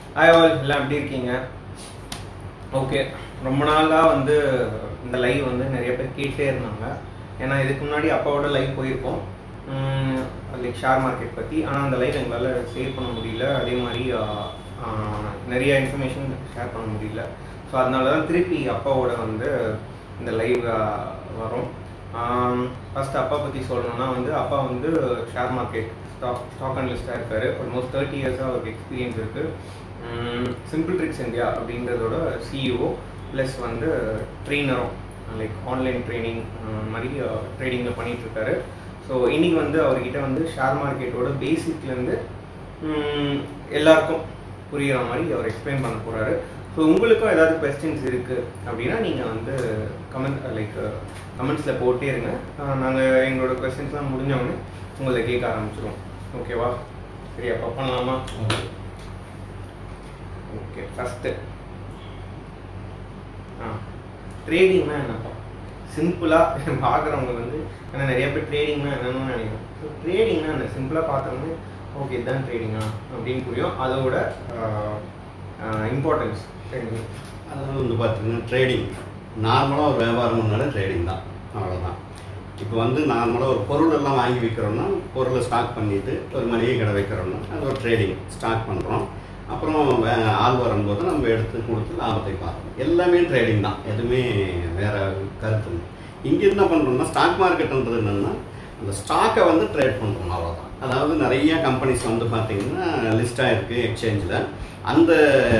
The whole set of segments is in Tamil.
ஹாய் ஆல் எல்லாம் எப்படி இருக்கீங்க ஓகே ரொம்ப நாளாக வந்து இந்த லைவ் வந்து நிறைய பேர் கேட்டே இருந்தாங்க ஏன்னா இதுக்கு முன்னாடி அப்பாவோட லைவ் போயிருக்கோம் லைக் ஷேர் மார்க்கெட் பற்றி ஆனால் அந்த லைவ் எங்களால் சேவ் பண்ண முடியல அதே மாதிரி ஆஹ், ஆஹ், நிறைய இன்ஃபர்மேஷன் ஷேர் பண்ண முடியல ஸோ அதனால தான் திருப்பி அப்பாவோட வந்து இந்த லைவ் வரும் ஃபர்ஸ்ட் அப்பா பற்றி சொல்லணும்னா வந்து அப்பா வந்து ஷேர் மார்க்கெட் ஸ்டாக் ஸ்டாக் அனலிஸ்டாக இருக்காரு ஆல்மோஸ்ட் தேர்ட்டி இயர்ஸாக அவருக்கு எக்ஸ்பீரியன்ஸ் இருக்குது சிம்பிள் ட்ரிக்ஸ் இந்தியா அப்படின்றதோட சிஇஓ ப்ளஸ் வந்து ட்ரெயினரும் லைக் ஆன்லைன் ட்ரைனிங் மாதிரி ட்ரேடிங்கில் பண்ணிட்டு இருக்காரு ஸோ இன்னைக்கு வந்து அவர்கிட்ட வந்து ஷேர் மார்க்கெட்டோட பேசிக்லேருந்து எல்லாருக்கும் புரியுற மாதிரி அவர் எக்ஸ்பிளைன் பண்ண போகிறாரு ஸோ உங்களுக்கும் ஏதாவது கொஸ்டின்ஸ் இருக்குது அப்படின்னா நீங்கள் வந்து கமெண்ட் லைக் கமெண்ட்ஸில் போட்டே இருங்க நாங்கள் எங்களோட கொஸ்டின்ஸ்லாம் முடிஞ்சவொடனே உங்களை கேட்க ஆரம்பிச்சிடுவோம் ஓகேவா சரி அப்போ பண்ணலாமா ஓகே ஃபஸ்ட்டு ஆ ட்ரேடிங்னா என்னப்பா சிம்பிளாக பார்க்குறவங்க வந்து ஏன்னா நிறைய பேர் ட்ரேடிங்னா என்னன்னு நினைக்கிறோம் ஸோ ட்ரேடிங்னா என்ன சிம்பிளாக பார்த்தோம்னா ஓகே இதுதான் ட்ரேடிங்கா அப்படின்னு புரியும் அதோட இம்பார்ட்டன்ஸ் ட்ரேடிங் அதாவது வந்து பார்த்தீங்கன்னா ட்ரேடிங் நார்மலாக ஒரு வியாபாரம்னால ட்ரேடிங் தான் அவ்வளோதான் இப்போ வந்து நார்மலாக ஒரு பொருள் எல்லாம் வாங்கி விற்கிறோம்னா பொருளை ஸ்டாக் பண்ணிட்டு ஒரு மளிகை கடை வைக்கிறோம்னா அது ஒரு ட்ரேடிங் ஸ்டாக் பண்ணுறோம் அப்புறம் வே- ஆள் வரும்போது நம்ம எடுத்து கொடுத்து லாபத்தை பார்க்கணும் எல்லாமே ட்ரேடிங் தான் எதுவுமே வேற கருத்து இல்லை இங்கே என்ன பண்ணுறோம்னா ஸ்டாக் மார்க்கெட்டுன்றது என்னென்னா அந்த ஸ்டாக்கை வந்து ட்ரேட் பண்ணுறோம் அவ்வளோதான் அதாவது நிறைய கம்பெனிஸ் வந்து பார்த்தீங்கன்னா லிஸ்ட் ஆயிருக்கு எக்ஸ்சேஞ்சில் அந்த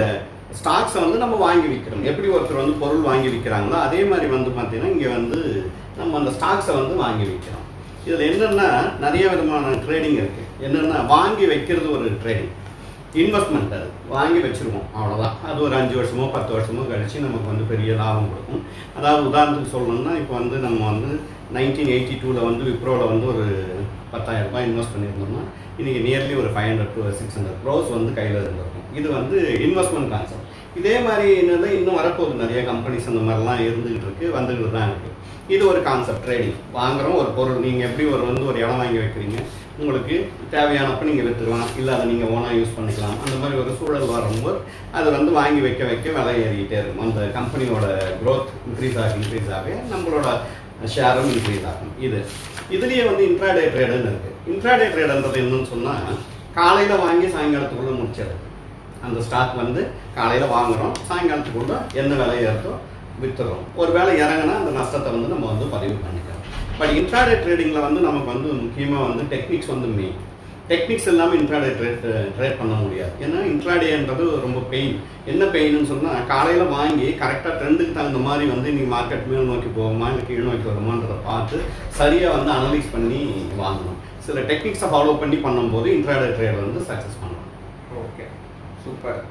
ஸ்டாக்ஸை வந்து நம்ம வாங்கி விற்கிறோம் எப்படி ஒருத்தர் வந்து பொருள் வாங்கி விற்கிறாங்களோ அதே மாதிரி வந்து பார்த்தீங்கன்னா இங்கே வந்து நம்ம அந்த ஸ்டாக்ஸை வந்து வாங்கி விற்கிறோம் இதில் என்னென்னா நிறைய விதமான ட்ரேடிங் இருக்குது என்னென்னா வாங்கி வைக்கிறது ஒரு ட்ரேடிங் இன்வெஸ்ட்மெண்ட் அது வாங்கி வச்சிருவோம் அவ்வளோதான் அது ஒரு அஞ்சு வருஷமோ பத்து வருஷமோ கழிச்சு நமக்கு வந்து பெரிய லாபம் கொடுக்கும் அதாவது உதாரணத்துக்கு சொல்லணும்னா இப்போ வந்து நம்ம வந்து நைன்டீன் எயிட்டி டூவில் வந்து விப்ரோவில் வந்து ஒரு பத்தாயிரம் ரூபாய் இன்வெஸ்ட் பண்ணியிருந்தோம்னா இன்றைக்கி நியர்லி ஒரு five hundred to six hundred crores வந்து கையில் இருந்திருக்கும் இது வந்து இன்வெஸ்ட்மெண்ட் கான்செப்ட் இதே மாதிரி என்னது இன்னும் வரப்போகுது நிறைய கம்பெனிஸ் அந்த மாதிரிலாம் இருந்துகிட்டு இருக்கு வந்துகிட்டு தான் இருக்கு இது ஒரு கான்செப்ட் ட்ரேடிங் வாங்குறோம் ஒரு பொருள் நீங்கள் எப்படி ஒரு வந்து ஒரு இடம் வாங்கி வைக்கிறீங்க உங்களுக்கு தேவையானப்ப நீங்கள் விற்றுக்கலாம் இல்லை அதை நீங்கள் ஓனாக யூஸ் பண்ணிக்கலாம் அந்த மாதிரி ஒரு சூழல் வரும்போது அது வந்து வாங்கி வைக்க வைக்க விலை ஏறிக்கிட்டே இருக்கும் அந்த கம்பெனியோட க்ரோத் இன்க்ரீஸ் ஆக இன்க்ரீஸ் ஆக நம்மளோட ஷேரும் இன்க்ரீஸ் ஆகும் இது இதுலேயே வந்து இன்ட்ராடே ட்ரேடுன்னு இருக்குது இன்ட்ராடே ட்ரேடுன்றது என்னன்னு சொன்னால் காலையில் வாங்கி சாயங்காலத்துக்குள்ளே முடிச்சிடுறது அந்த ஸ்டாக் வந்து காலையில் வாங்குறோம் சாயங்காலத்துக்குள்ள என்ன விலை ஏறுதோ விற்றுறோம் ஒரு வேளை இறங்குனா அந்த நஷ்டத்தை வந்து நம்ம வந்து பதிவு பண்ணிக்கிறோம் பட் இன்ட்ராடே ட்ரேடிங்கில் வந்து நமக்கு வந்து முக்கியமாக வந்து டெக்னிக்ஸ் வந்து மெயின் டெக்னிக்ஸ் இல்லாமல் இன்ட்ராடே ட்ரேட் ட்ரேட் பண்ண முடியாது ஏன்னா இன்ட்ராடேன்றது ரொம்ப பெயின் என்ன பெயின்னு சொன்னால் காலையில் வாங்கி கரெக்டாக ட்ரெண்டுக்கு தகுந்த மாதிரி வந்து நீங்கள் மார்க்கெட் மேல் நோக்கி போகுமா இல்லை கீழ் நோக்கி வருமான்றதை பார்த்து சரியாக வந்து அனலைஸ் பண்ணி வாங்கணும் சில டெக்னிக்ஸை ஃபாலோ பண்ணி பண்ணும்போது இன்ட்ராடே ட்ரேட் வந்து சக்ஸஸ் பண்ணலாம் ஓகே சூப்பர்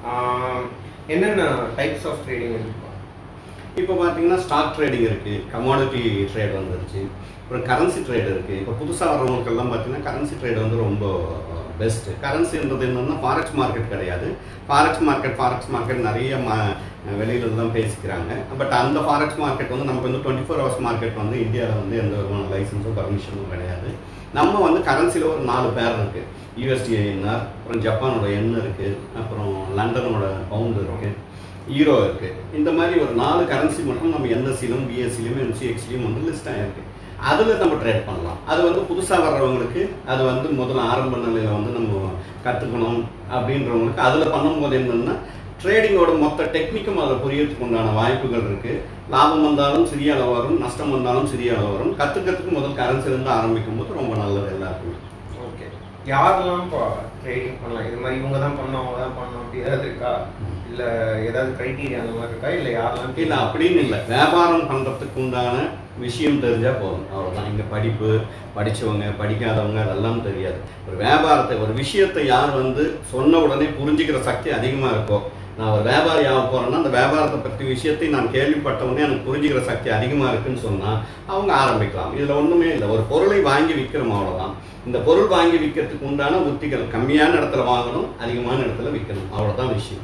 என்னென்ன டைப்ஸ் ஆஃப் ட்ரேடிங் இருக்குப்பா இப்போ பார்த்தீங்கன்னா ஸ்டாக் ட்ரேடிங் இருக்குது கமாடிட்டி ட்ரேட் வந்துருச்சு அப்புறம் கரன்சி ட்ரேட் இருக்குது இப்போ புதுசாக வர்றவங்களுக்கெல்லாம் பார்த்தீங்கன்னா கரன்சி ட்ரேட் வந்து ரொம்ப பெஸ்ட்டு கரன்சின்றது என்னென்னா ஃபாரெக்ஸ் மார்க்கெட் கிடையாது ஃபாரெக்ஸ் மார்க்கெட் ஃபாரெக்ஸ் மார்க்கெட் நிறைய மா வெளியில தான் பேசிக்கிறாங்க பட் அந்த ஃபாரெக்ஸ் மார்க்கெட் வந்து நமக்கு வந்து டுவெண்ட்டி ஃபோர் ஹவர்ஸ் மார்க்கெட் வந்து இந்தியாவில் வந்து எந்த விதமான லைசன்ஸும் பர்மிஷனும் கிடையாது நம்ம வந்து கரன்சியில் ஒரு நாலு பேர் இருக்குது யூஎஸ்டி என்ஆர் அப்புறம் ஜப்பானோட எண் இருக்குது அப்புறம் லண்டனோட பவுண்டு இருக்குது ஈரோ இருக்குது இந்த மாதிரி ஒரு நாலு கரன்சி மட்டும் நம்ம என்எஸ்சிலும் பிஎஸ்சிலையும் எம்சிஎக்ஸ்லையும் வந்து லிஸ்ட் ஆகிருக்கு அதில் நம்ம ட்ரேட் பண்ணலாம் அது வந்து புதுசாக வர்றவங்களுக்கு அது வந்து முதல்ல ஆரம்ப நிலையில் வந்து நம்ம கற்றுக்கணும் அப்படின்றவங்களுக்கு அதில் பண்ணும்போது என்னென்னா ட்ரேடிங்கோட மொத்த டெக்னிக்கும் அதில் புரியறதுக்கு உண்டான வாய்ப்புகள் இருக்குது லாபம் வந்தாலும் சிறிய அளவு வரும் நஷ்டம் வந்தாலும் சிறிய அளவு வரும் கற்றுக்கிறதுக்கு முதல் கரன்சிலேருந்து ஆரம்பிக்கும் போது ரொம்ப நல்லது எல்லாருக்குமே ஓகே யாரெல்லாம் இப்போ ட்ரேடிங் பண்ணலாம் இது மாதிரி இவங்க தான் பண்ணணும் அவங்க தான் பண்ணணும் அப்படி ஏதாவது இருக்கா இல்லை ஏதாவது க்ரைட்டீரியா அந்த மாதிரி இருக்கா இல்லை யாரெல்லாம் இல்லை அப்படின்னு இல்லை வியாபாரம் பண்ணுறதுக்கு உண்டான விஷயம் தெரிஞ்சால் போதும் அவ்வளோதான் இங்கே படிப்பு படித்தவங்க படிக்காதவங்க அதெல்லாம் தெரியாது ஒரு வியாபாரத்தை ஒரு விஷயத்தை யார் வந்து சொன்ன உடனே புரிஞ்சுக்கிற சக்தி அதிகமாக இருக்கோ நான் ஒரு வியாபாரி ஆக போகிறேன்னா அந்த வியாபாரத்தை பற்றி விஷயத்தை நான் கேள்விப்பட்ட உடனே எனக்கு புரிஞ்சுக்கிற சக்தி அதிகமாக இருக்குன்னு சொன்னால் அவங்க ஆரம்பிக்கலாம் இதில் ஒன்றுமே இல்லை ஒரு பொருளை வாங்கி விற்கிறோம் அவ்வளோதான் இந்த பொருள் வாங்கி விற்கிறதுக்கு உண்டான உத்திகள் கம்மியான இடத்துல வாங்கணும் அதிகமான இடத்துல விற்கணும் அவ்வளோதான் விஷயம்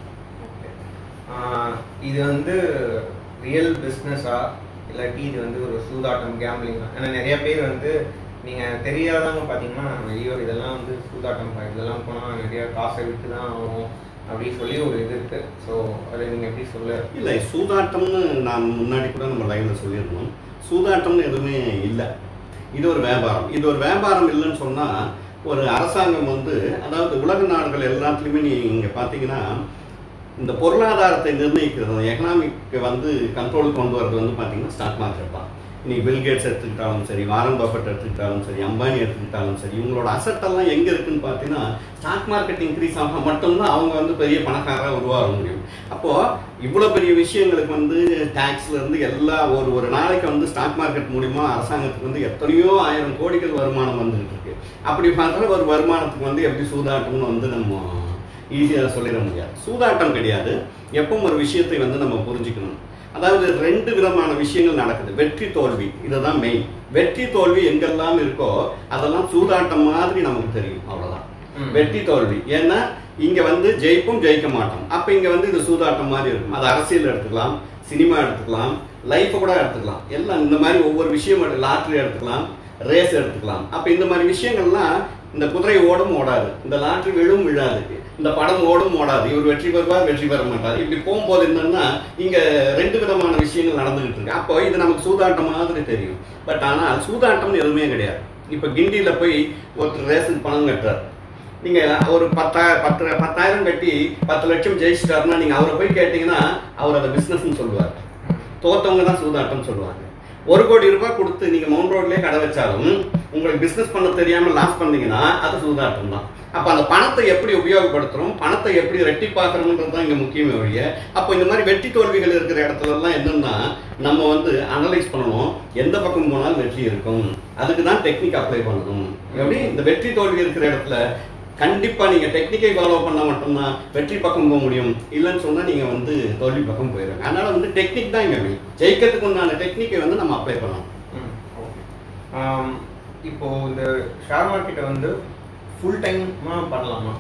ஆஹ் இது வந்து ரியல் பிஸ்னஸா இல்லாட்டி இது வந்து ஒரு சூதாட்டம் கேம்லிங்கா ஏன்னா நிறைய பேர் வந்து நீங்கள் தெரியாதவங்க பார்த்தீங்கன்னா ஐயோ இதெல்லாம் வந்து சூதாட்டம் பா. இதெல்லாம் போனால் நிறைய காசை விட்டு தான் ஆகும் அப்படின்னு சொல்லி ஒரு இது இருக்கு ஸோ அதை நீங்கள் எப்படி சொல்ல இல்லை சூதாட்டம்னு நான் முன்னாடி கூட நம்ம லைவ்ல சொல்லியிருந்தோம் சூதாட்டம்னு எதுவுமே இல்லை இது ஒரு வியாபாரம் இது ஒரு வியாபாரம் இல்லைன்னு சொன்னா ஒரு அரசாங்கம் வந்து அதாவது உலக நாடுகள் எல்லாத்துலேயுமே நீங்க பார்த்தீங்கன்னா இந்த பொருளாதாரத்தை நிர்ணயிக்கிறது எக்கனாமிக் வந்து கண்ட்ரோலுக்கு கொண்டு வரது வந்து பார்த்தீங்கன்னா ஸ்டாக் மார்க்கெட் தான் இன்னைக்கு பில் கேட்ஸ் எடுத்துக்கிட்டாலும் சரி வாரன் பஃபட் எடுத்துக்கிட்டாலும் சரி அம்பானி எடுத்துக்கிட்டாலும் சரி இவங்களோட அசட் எல்லாம் எங்க இருக்குன்னு பார்த்தீங்கன்னா ஸ்டாக் மார்க்கெட் இன்க்ரீஸ் ஆக மட்டும்தான் அவங்க வந்து பெரிய பணக்காரராக உருவாக முடியும் அப்போ இவ்வளவு பெரிய விஷயங்களுக்கு வந்து டாக்ஸ்ல இருந்து எல்லா ஒரு ஒரு நாளைக்கு வந்து ஸ்டாக் மார்க்கெட் மூலியமா அரசாங்கத்துக்கு வந்து எத்தனையோ ஆயிரம் கோடிகள் வருமானம் வந்துகிட்டு இருக்கு அப்படி பார்த்தா ஒரு வருமானத்துக்கு வந்து எப்படி சூதாட்டம்னு வந்து நம்ம ஈஸியாக சொல்லிட முடியாது சூதாட்டம் கிடையாது எப்பவும் ஒரு விஷயத்தை வந்து நம்ம புரிஞ்சுக்கணும் அதாவது ரெண்டு விதமான விஷயங்கள் நடக்குது வெற்றி தோல்வி இதுதான் மெயின் வெற்றி தோல்வி எங்கெல்லாம் இருக்கோ அதெல்லாம் சூதாட்டம் மாதிரி நமக்கு தெரியும் அவ்வளவுதான் ம். வெற்றி தோல்வி ஏன்னா இங்க வந்து ஜெயிப்பும் ஜெயிக்க மாட்டோம் அப்ப இங்க வந்து இது சூதாட்டம் மாதிரி இருக்கும் அது அரசியல் எடுத்துக்கலாம் சினிமா எடுத்துக்கலாம் லைஃப் கூட எடுத்துக்கலாம் எல்லாம் இந்த மாதிரி ஒவ்வொரு விஷயம் லாட்ரி எடுத்துக்கலாம் ரேஸ் எடுத்துக்கலாம் அப்ப இந்த மாதிரி விஷயங்கள்லாம் இந்த குதிரை ஓடும் ஓடாது இந்த லாட்ரி விழும் விழாது இந்த படம் ஓடும் ஓடாது இவர் வெற்றி பெறுவார் வெற்றி பெற மாட்டார் இப்படி போகும்போது என்னன்னா இங்க ரெண்டு விதமான விஷயங்கள் நடந்துகிட்டு இருக்கு அப்போ இது நமக்கு சூதாட்டம் மாதிரி தெரியும் பட் ஆனால் சூதாட்டம்னு எதுவுமே கிடையாது இப்ப கிண்டியில போய் ஒருத்தர் ரேஸுக்கு பணம் கட்டுறார் நீங்க ஒரு பத்தா பத்து பத்தாயிரம் கட்டி பத்து லட்சம் ஜெயிச்சிட்டாருன்னா நீங்க அவரை போய் கேட்டீங்கன்னா அவர் அதை பிசினஸ்னு சொல்லுவார் தோத்தவங்க தான் சூதாட்டம் சொல்லுவாங்க ஒரு கோடி ரூபாய் கொடுத்து நீங்க மவுண்ட் ரோட்லயே கடை வச்சாலும் உங்களுக்கு பிசினஸ் பண்ண தெரியாம லாஸ் பண்ணீங்கன்னா அது சூதாட்டம் தான் அப்ப அந்த பணத்தை எப்படி உபயோகப்படுத்துறோம் பணத்தை எப்படி ரெட்டிப்பாக்குறோம்ன்றது தான் இங்க முக்கியமே ஒழிய அப்போ இந்த மாதிரி வெற்றி தோல்விகள் இருக்கிற இடத்துல எல்லாம் என்னன்னா நம்ம வந்து அனலைஸ் பண்ணணும் எந்த பக்கம் போனாலும் வெற்றி இருக்கும் அதுக்கு தான் டெக்னிக் அப்ளை பண்ணணும் எப்படி இந்த வெற்றி தோல்வி இருக்கிற இடத்துல கண்டிப்பா நீங்க டெக்னிக்கை ஃபாலோ பண்ணா மட்டும்தான் வெற்றி பக்கம் போக முடியும் இல்லைன்னு சொன்னா நீங்க வந்து தோல்வி பக்கம் போயிடுங்க அதனால வந்து டெக்னிக் தான் இங்க main. ஜெயிக்கிறதுக்கு உண்டான டெக்னிக்கை வந்து நம்ம அப்ளை பண்ணலாம் ம், okay. ஆம், இப்போ இந்த ஷேர் மார்க்கெட்டை வந்து ஃபுல் டைமா பண்ணலாமா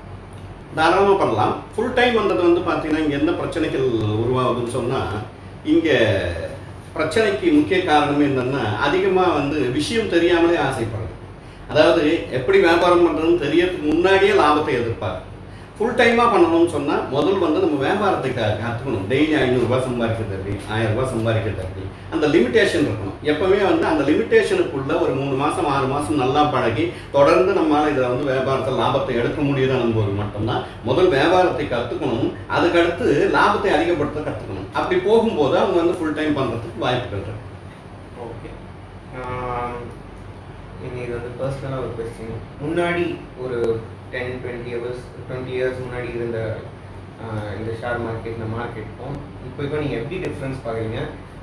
தாராளமா பண்ணலாம் ஃபுல் டைம் வந்தது வந்து பார்த்தீங்கன்னா இங்க என்ன பிரச்சனைகள் உருவாகுதுன்னு சொன்னா இங்க பிரச்சனைக்கு முக்கிய காரணமே என்னன்னா அதிகமா வந்து விஷயம் தெரியாமலே ஆசைப்படுறது அதாவது எப்படி வியாபாரம் பண்றதுன்னு தெரியறதுக்கு முன்னாடியே லாபத்தை எதிர்ப்பார் ஃபுல் டைமா பண்ணணும்னு சொன்னா முதல் வந்து நம்ம வியாபாரத்தை க- கத்துக்கணும் டெய்லி ஐநூறுரூபா சம்பாதிக்கிறது எப்படி ஆயிரம் ரூபாய் சம்பாதிக்கிறது எப்படி அந்த லிமிட்டேஷன் இருக்கணும் எப்பவுமே வந்து அந்த லிமிட்டேஷனுக்குள்ள ஒரு மூணு மாசம் ஆறு மாசம் நல்லா பழகி தொடர்ந்து நம்மளால இதில் வந்து வியாபாரத்தில் லாபத்தை எடுக்க முடியுதுன்னு போது மட்டும்தான் முதல் வியாபாரத்தை கத்துக்கணும் அதுக்கடுத்து லாபத்தை அதிகப்படுத்த கத்துக்கணும் அப்படி போகும்போது அவங்க வந்து ஃபுல் டைம் பண்றதுக்கு வாய்ப்புகள் இருக்கு ஓகே இனி இது வந்து பர்சனலாக ஒரு கொஸ்டின் முன்னாடி ஒரு ten twenty hours twenty years முன்னாடி இருந்த ஆஹ், இந்த ஷேர் மார்க்கெட் இந்த மார்க்கெட்டுக்கும் இப்போ இப்போ நீங்கள் எப்படி டிஃப்ரென்ஸ் பார்க்குறீங்க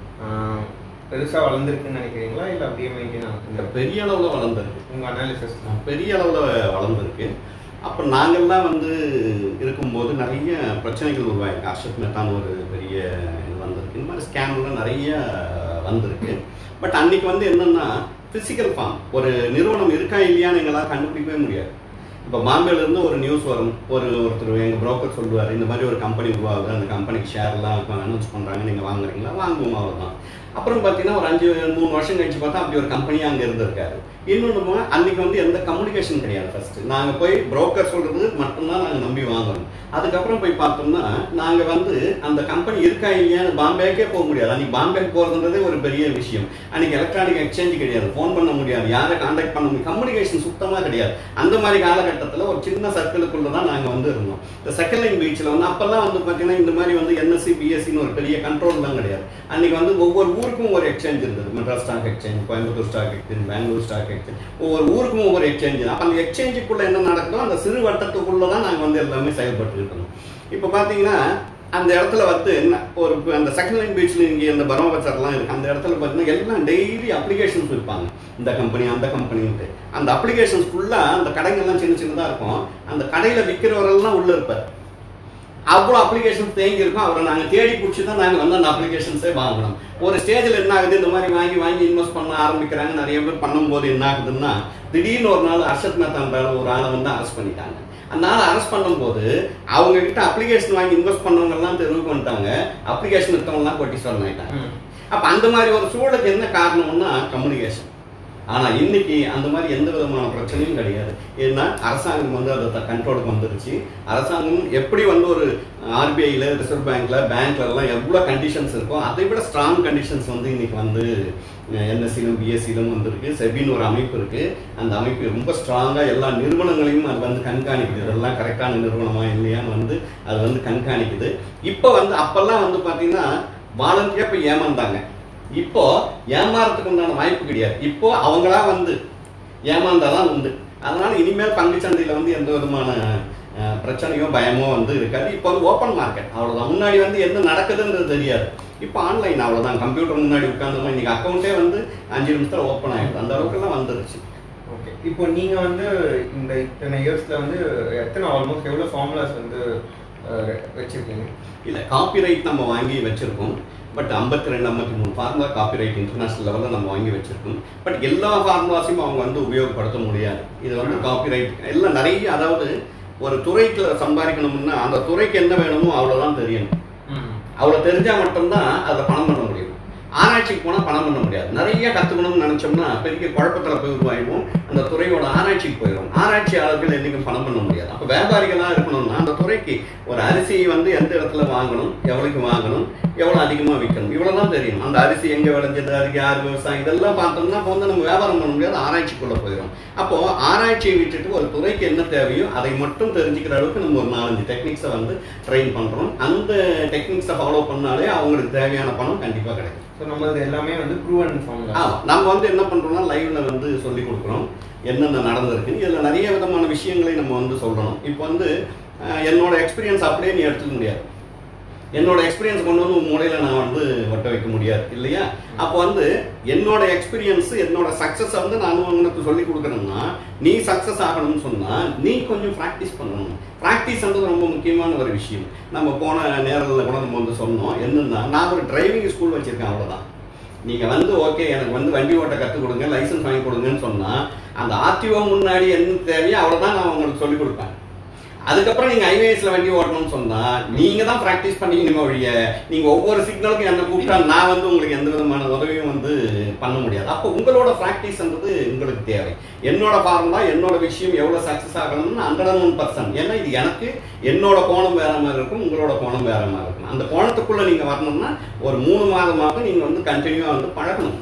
பெருசாக வளர்ந்துருக்குன்னு நினைக்கிறீங்களா இல்லை அப்படியே மெயின்டைன் இந்த ஆகுது பெரிய அளவுல வளர்ந்துருக்கு உங்கள் அனாலிசிஸ் பெரிய அளவில் வளர்ந்துருக்கு அப்போ நாங்கள்லாம் வந்து இருக்கும்போது நிறைய பிரச்சனைகள் உருவாயிருக்கு அர்ஷத் மெத்தான் ஒரு பெரிய இது வந்திருக்கு இந்த மாதிரி ஸ்கேம்லாம் நிறைய வந்திருக்கு பட் அன்னைக்கு வந்து என்னன்னா ஃபிசிக்கல் ஃபார்ம் ஒரு நிறுவனம் இருக்கா இல்லையான்னு எங்களால் கண்டுபிடிக்கவே முடியாது இப்போ பாம்பேல இருந்து ஒரு நியூஸ் வரும் ஒரு ஒருத்தர் எங்கள் புரோக்கர் சொல்லுவார் இந்த மாதிரி ஒரு கம்பெனி உருவாகுது அந்த கம்பெனிக்கு ஷேர்லாம் அனௌன்ஸ் பண்ணுறாங்க நீங்கள் வாங்குறீங்களா வாங்குவோம் அவ்வளோதான் அப்புறம் பார்த்தீங்கன்னா ஒரு அஞ்சு மூணு வருஷம் கழிச்சு பார்த்தா அப்படி ஒரு கம்பெனி அங்கே இருந்திருக்காரு இன்னொன்று அன்னைக்கு வந்து எந்த கம்யூனிகேஷன் கிடையாது ஃபர்ஸ்ட் நாங்கள் போய் புரோக்கர் சொல்றது மட்டும்தான் நாங்கள் நம்பி வாங்குறோம் அதுக்கப்புறம் போய் பார்த்தோம்னா நாங்கள் வந்து அந்த கம்பெனி இருக்கா இல்லையான்னு பாம்பேக்கே போக முடியாது அன்னைக்கு பாம்பேக்கு போகிறதுன்றதே ஒரு பெரிய விஷயம் அன்னைக்கு எலக்ட்ரானிக் எக்ஸ்சேஞ்ச் கிடையாது ஃபோன் பண்ண முடியாது யாரை காண்டாக்ட் பண்ண முடியும் கம்யூனிகேஷன் சுத்தமாக கிடையாது அந்த மாதிரி காலகட்டத்தில் ஒரு சின்ன சர்க்கிளுக்குள்ள தான் நாங்கள் வந்து இருந்தோம் இந்த செகண்ட் லைன் பீச்சில் வந்து அப்போல்லாம் வந்து பார்த்தீங்கன்னா இந்த மாதிரி வந்து என்எஸ்சி பிஎஸ்சின்னு ஒரு பெரிய கண்ட்ரோல்லாம் கிடையாது அன்னைக்கு வந்து ஒவ்வொரு ஊருக்கும் ஒரு எக்ஸ்சேஞ்ச் இருந்தது Madras stock exchange Coimbatore stock exchange Bangalore stock exchange ஒவ்வொரு ஊருக்கும் ஒவ்வொரு எக்ஸ்சேஞ்ச் அப்போ அந்த எக்ஸ்சேஞ்சுக்குள்ள என்ன நடக்குதோ அந்த சிறு வட்டத்துக்குள்ள தான் நாங்கள் வந்து எல்லாமே செயல்பட்டு இருக்கணும் இப்போ பார்த்தீங்கன்னா அந்த இடத்துல வந்து என்ன ஒரு அந்த செகண்ட் லைன் பீச்சில் இங்கே இந்த பரம பஜார்லாம் இருக்கு அந்த இடத்துல பார்த்தீங்கன்னா எல்லாம் டெய்லி அப்ளிகேஷன்ஸ் விற்பாங்க இந்த கம்பெனி அந்த கம்பெனின்ட்டு அந்த அப்ளிகேஷன்ஸ் ஃபுல்லாக அந்த கடைங்கள்லாம் சின்ன சின்னதாக இருக்கும் அந்த கடையில் விற்கிறவரெல்லாம் உள்ளே இருப்பார் அவ்வளோ அப்ளிகேஷன்ஸ் தேங்கி இருக்கும் அவரை நாங்கள் தேடி பிடிச்சி தான் நாங்கள் வந்து அந்த அப்ளிகேஷன்ஸே வாங்கணும் ஒரு ஸ்டேஜில் என்ன ஆகுது இந்த மாதிரி வாங்கி வாங்கி இன்வெஸ்ட் பண்ண ஆரம்பிக்கிறாங்க நிறைய பேர் பண்ணும்போது என்ன ஆகுதுன்னா திடீர்னு ஒரு நாள் அர்ஷத் மேத்தான்ற ஒரு ஆளை வந்து அரெஸ்ட் பண்ணிட்டாங்க அந்த ஆளை அரெஸ்ட் பண்ணும்போது அவங்க கிட்ட அப்ளிகேஷன் வாங்கி இன்வெஸ்ட் பண்ணவங்க எல்லாம் தெருவுக்கு வந்துட்டாங்க அப்ளிகேஷன் விற்றவங்கலாம் கொட்டி சொன்னாயிட்டாங்க அப்போ அந்த மாதிரி ஒரு சூழலுக்கு என்ன காரணம்னா கம்யூனிகேஷன் ஆனா இன்னைக்கு அந்த மாதிரி எந்த விதமான பிரச்சனையும் கிடையாது ஏன்னா அரசாங்கம் வந்து அதை கண்ட்ரோலுக்கு வந்துருச்சு அரசாங்கம் எப்படி வந்து ஒரு ஆர்பிஐல ரிசர்வ் பேங்க்ல பேங்க்ல எல்லாம் எவ்வளவு கண்டிஷன்ஸ் இருக்கோ அதை விட ஸ்ட்ராங் கண்டிஷன்ஸ் வந்து இன்னைக்கு வந்து என்எஸ்சிலும் பிஎஸ்சிலும் வந்திருக்கு செபின்னு ஒரு அமைப்பு இருக்கு அந்த அமைப்பு ரொம்ப ஸ்ட்ராங்கா எல்லா நிறுவனங்களையும் அது வந்து கண்காணிக்குது இதெல்லாம் கரெக்டான நிறுவனமா இல்லையான்னு வந்து அது வந்து கண்காணிக்குது இப்போ வந்து அப்பெல்லாம் வந்து பாத்தீங்கன்னா வாலண்டியா போய் ஏமாந்தாங்க இப்போ ஏமாறதுக்கு உண்டான வாய்ப்பு கிடையாது இப்போ அவங்களா வந்து ஏமாந்தாதான் உண்டு அதனால இனிமேல் பங்கு சந்தையில வந்து எந்த விதமான அஹ், பிரச்சனையோ பயமோ வந்து இருக்காது இப்போ வந்து ஓப்பன் மார்க்கெட் அவ்வளவுதான் முன்னாடி வந்து என்ன நடக்குதுன்றது தெரியாது இப்போ ஆன்லைன் அவ்வளவுதான் கம்ப்யூட்டர் முன்னாடி உட்கார்ந்தோம் இன்னைக்கு அக்கௌண்ட்டே வந்து அஞ்சு நிமிஷத்துல ஓப்பன் ஆயிடுது அந்த அளவுக்குலாம் வந்துருச்சு ஓகே இப்போ நீங்க வந்து இந்த இத்தனை இயர்ஸ்ல வந்து எத்தனை ஆல்மோஸ்ட் எவ்வளவு ஃபார்முலாஸ் வந்து அஹ், வச்சிருக்கீங்க இல்ல காப்பிரைட் நம்ம வாங்கி வச்சிருக்கோம் பட் 52 ரெண்டு ஐம்பத்தி மூணு ஃபார்முலா காப்பிரைட் இன்டர்நேஷனல் லெவலில் நம்ம வாங்கி வச்சிருக்கோம் பட் எல்லா ஃபார்முலாஸையும் அவங்க வந்து உபயோகப்படுத்த முடியாது இது வந்து காப்பிரைட் எல்லாம் நிறைய அதாவது ஒரு துறைக்கு சம்பாதிக்கணும்னா அந்த துறைக்கு என்ன வேணுமோ அவ்வளவுதான் தெரியணும் அவ்வளோ தெரிஞ்சா மட்டும்தான் அதில் பணம் பண்ண முடியும் ஆராய்ச்சிக்கு போனால் பணம் பண்ண முடியாது நிறைய கற்றுக்கணும்னு நினச்சோம்னா பெரிய குழப்பத்தில் போய் உருவாயிடுவோம் அந்த துறையோட ஆராய்ச்சிக்கு போயிடும் ஆராய்ச்சியாளர்கள் என்றைக்கும் பணம் பண்ண முடியாது அப்போ வியாபாரிகளாக இருக்கணும்னா அந்த துறைக்கு ஒரு அரிசி வந்து எந்த இடத்துல வாங்கணும் எவ்வளோக்கு வாங்கணும் எவ்வளோ அதிகமாக விற்கணும் இவ்வளோ தான் தெரியும் அந்த அரிசி எங்கே விளைஞ்சது அதுக்கு யார் விவசாயம் இதெல்லாம் பார்த்தோம்னா அப்போ வந்து நம்ம வியாபாரம் பண்ண முடியாது ஆராய்ச்சிக்குள்ளே போயிடும் அப்போ ஆராய்ச்சியை விட்டுட்டு ஒரு துறைக்கு என்ன தேவையோ அதை மட்டும் தெரிஞ்சுக்கிற அளவுக்கு நம்ம ஒரு நாலஞ்சு டெக்னிக்ஸை வந்து ட்ரெயின் பண்ணுறோம் அந்த டெக்னிக்ஸை ஃபாலோ பண்ணாலே அவங்களுக்கு தேவையான பணம் கண்டிப்பாக கிடைக்கும் ஸோ நம்மளது எல்லாமே வந்து ப்ரூவன் ஃபார்முலா ஆமா நம்ம வந்து என்ன பண்றோம்னா லைவ்ல வந்து சொல்லி கொடுக்குறோம் என்னென்ன நடந்திருக்கு இதுல நிறைய விதமான விஷயங்களை நம்ம வந்து சொல்றோம் இப்போ வந்து அஹ், என்னோட எக்ஸ்பீரியன்ஸ் அப்படியே நீ எடுத்துக்க முடியாது என்னோட எக்ஸ்பீரியன்ஸ் கொண்டு வந்து உன் மூலையில நான் வந்து ஒட்ட வைக்க முடியாது இல்லையா அப்போ வந்து என்னோட எக்ஸ்பீரியன்ஸ் என்னோட சக்சஸ் வந்து நான் உனக்கு சொல்லி கொடுக்குறேன்னா நீ சக்சஸ் ஆகணும்னு சொன்னா நீ கொஞ்சம் ப்ராக்டிஸ் பண்ணணும் ப்ராக்டிஸ்ன்றது ரொம்ப முக்கியமான ஒரு விஷயம் நம்ம போன நேரத்தில் கூட நம்ம வந்து சொன்னோம் என்னன்னா நான் ஒரு டிரைவிங் ஸ்கூல் வச்சிருக்கேன் அவ்வளவுதான் நீங்க வந்து ஓகே எனக்கு வந்து வண்டி ஓட்ட கற்றுக் கொடுங்க லைசன்ஸ் வாங்கி கொடுங்கன்னு சொன்னா அந்த ஆர்டிஓ முன்னாடி என்ன தேவையோ அவ்வளவுதான் நான் உங்களுக்கு சொல்லிக் கொடுப்பேன் அதுக்கப்புறம் நீங்க ஐவேஎஸ்ல வண்டி ஓட்டணும்னு சொன்னா நீங்க தான் பிராக்டிஸ் பண்ணிக்கணுமே ஒழிய நீங்க ஒவ்வொரு சிக்னலுக்கும் என்ன கூப்பிட்டா நான் வந்து உங்களுக்கு எந்த விதமான உதவியும் வந்து பண்ண முடியாது அப்போ உங்களோட பிராக்டிஸ்ன்றது உங்களுக்கு தேவை என்னோட ஃபார்முலா என்னோட விஷயம் எவ்வளவு சக்சஸ் ஆகணும்னு ஹண்ட்ரட் ஒன் பர்சன்ட் ஏன்னா இது எனக்கு என்னோட கோணம் வேற மாதிரி இருக்கும் உங்களோட கோணம் வேற மாதிரி இருக்கும் அந்த கோணத்துக்குள்ள நீங்க வரணும்னா ஒரு மூணு மாதமாக நீங்க வந்து கண்டினியூவா வந்து பழகணும்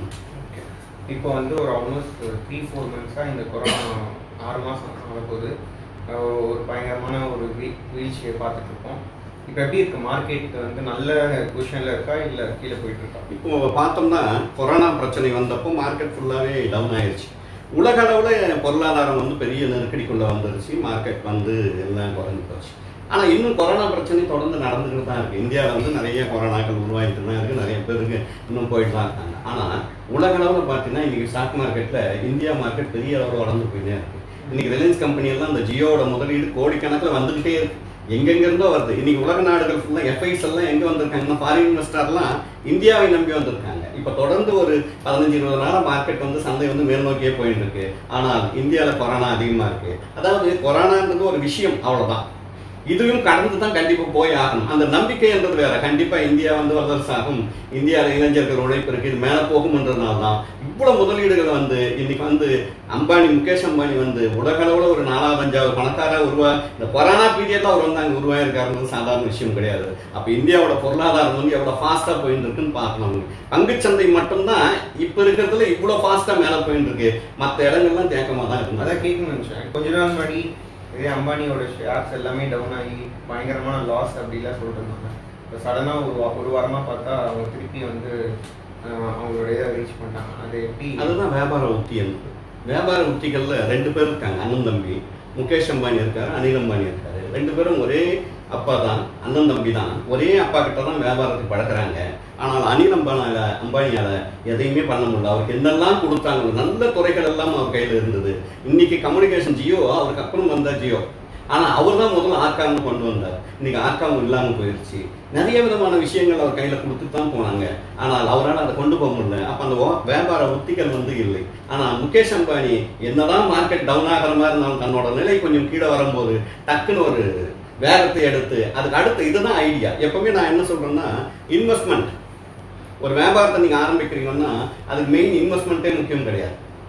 இப்போ வந்து ஒரு ஆல்மோஸ்ட் த்ரீ ஃபோர் மந்த்ஸாக இந்த கொரோனா ஆறு மாதம் ஆக போகுது அஹ் ஒரு பயங்கரமான ஒரு வீ- வீழ்ச்சியை பார்த்துட்டு இருக்கோம் இப்போ எப்படி இருக்கு மார்க்கெட் வந்து நல்ல பொசிஷனில் இருக்கா இல்லை கீழே போயிட்டு இருக்கா இப்போ பார்த்தோம்னா கொரோனா பிரச்சனை வந்தப்போ மார்க்கெட் ஃபுல்லாகவே டவுன் ஆயிடுச்சு உலக அளவில் பொருளாதாரம் வந்து பெரிய நெருக்கடிக்குள்ள வந்துருச்சு மார்க்கெட் வந்து எல்லாம் குறைஞ்சு போச்சு ஆனால் இன்னும் கொரோனா பிரச்சனை தொடர்ந்து நடந்துக்கிட்டு தான் இருக்கு இந்தியாவில் வந்து நிறைய கொரோனாக்கள் உருவாகிட்டு தான் இருக்கு நிறைய பேருக்கு இன்னும் போயிட்டு தான் இருக்காங்க ஆனால் உலக அளவில் பார்த்தீங்கன்னா இன்னைக்கு ஸ்டாக் மார்க்கெட்டில் இந்தியா மார்க்கெட் பெரிய அளவில் வளர்ந்து போயிட்டே இருக்கு இன்னைக்கு ரிலையன்ஸ் கம்பெனி எல்லாம் இந்த ஜியோவோட முதலீடு கோடிக்கணக்கில் வந்துகிட்டே இருக்கு எங்கெங்க இருந்தோ வருது இன்னைக்கு உலக நாடுகள் ஃபுல்லா எஃப்ஐஸ் எல்லாம் எங்க வந்திருக்காங்கன்னா ஃபாரின் இன்வெஸ்டர்லாம் இந்தியாவை நம்பி வந்திருக்காங்க இப்ப தொடர்ந்து ஒரு பதினஞ்சு இருபது நாளா மார்க்கெட் வந்து சந்தை வந்து மேல் நோக்கியே போயிட்டு இருக்கு ஆனால் இந்தியாவில் கொரோனா அதிகமா இருக்கு அதாவது கொரோனான்றது ஒரு விஷயம் அவ்வளவுதான் இதுவும் கடந்து தான் கண்டிப்பா போய் ஆகணும் அந்த நம்பிக்கைன்றது வேற கண்டிப்பா இந்தியா வந்து வல்லரசு ஆகும் இந்தியாவில் இளைஞர்கள் உழைப்பு இருக்கு இது மேல போகும்ன்றதுனால தான் இவ்வளவு முதலீடுகள் வந்து இன்னைக்கு வந்து அம்பானி முகேஷ் அம்பானி வந்து உலக அளவுல ஒரு நாலாவது அஞ்சாவது பணக்கார உருவா இந்த கொரோனா பீரியட்ல அவர் வந்து அங்க உருவாயிருக்காருன்றது சாதாரண விஷயம் கிடையாது அப்ப இந்தியாவோட பொருளாதாரம் வந்து எவ்வளவு ஃபாஸ்டா போயிட்டு இருக்குன்னு பார்க்கணும் பங்குச்சந்தை மட்டும்தான் இப்ப இருக்கிறதுல இவ்வளவு ஃபாஸ்டா மேல போயிட்டு இருக்கு மத்த இடங்கள்லாம் தேக்கமா தான் இருந்தது அதான் கேட்கணும்னு நினச்சேன் கொஞ்ச நாள் முன்னாடி இதே அம்பானியோட ஷேர்ஸ் எல்லாமே டவுன் ஆகி பயங்கரமான லாஸ் அப்படிலாம் சொல்லிட்டு இருந்தாங்க இப்போ சடனாக ஒரு வா- ஒரு வாரமாக பார்த்தா அவங்க திருப்பி வந்து அஹ், அவங்களோட இதை ரீச் பண்ணிட்டாங்க அது எப்படி அதுதான் வியாபார உத்தி என்பது வியாபார உத்திகள்ல ரெண்டு பேர் இருக்காங்க அண்ணன் தம்பி முகேஷ் அம்பானி இருக்காரு அனில் அம்பானி இருக்காரு ரெண்டு பேரும் ஒரே அப்பா தான் அண்ணன் தம்பி தான் ஒரே அப்பா கிட்ட தான் வியாபாரத்துக்கு பழகுறாங்க ஆனால் அனில் அம்பானால அம்பானியால எதையுமே பண்ண முடியல அவருக்கு என்னெல்லாம் கொடுத்தாங்க நல்ல துறைகள் எல்லாம் அவர் கையில இருந்தது இன்னைக்கு கம்யூனிகேஷன் ஜியோ அவருக்கு அப்புறம் வந்தா ஜியோ ஆனா அவர் தான் முதல்ல ஆர்காம் கொண்டு வந்தார் இன்னைக்கு ஆர்காம் இல்லாம போயிருச்சு நிறைய விதமான விஷயங்கள் அவர் கையில கொடுத்துட்டு தான் போனாங்க ஆனால் அவரால் அதை கொண்டு போக முடியல அப்ப அந்த வா- வியாபார உத்திகள் வந்து இல்லை ஆனா முகேஷ் அம்பானி என்னதான் மார்க்கெட் டவுன் ஆகிற மாதிரி இருந்தாலும் தன்னோட நிலை கொஞ்சம் கீழே வரும்போது டக்குன்னு ஒரு வேகத்தை எடுத்து அதுக்கு அடுத்து இதுதான் ஐடியா எப்பவுமே நான் என்ன சொல்றேன்னா இன்வெஸ்ட்மெண்ட் ஒரு வியாபாரத்தை நீங்க ஆரம்பிக்கிறீங்கன்னா அதுக்கு மெயின் இன்வெஸ்ட்மெண்ட்டே முக்கியம் கிடையாது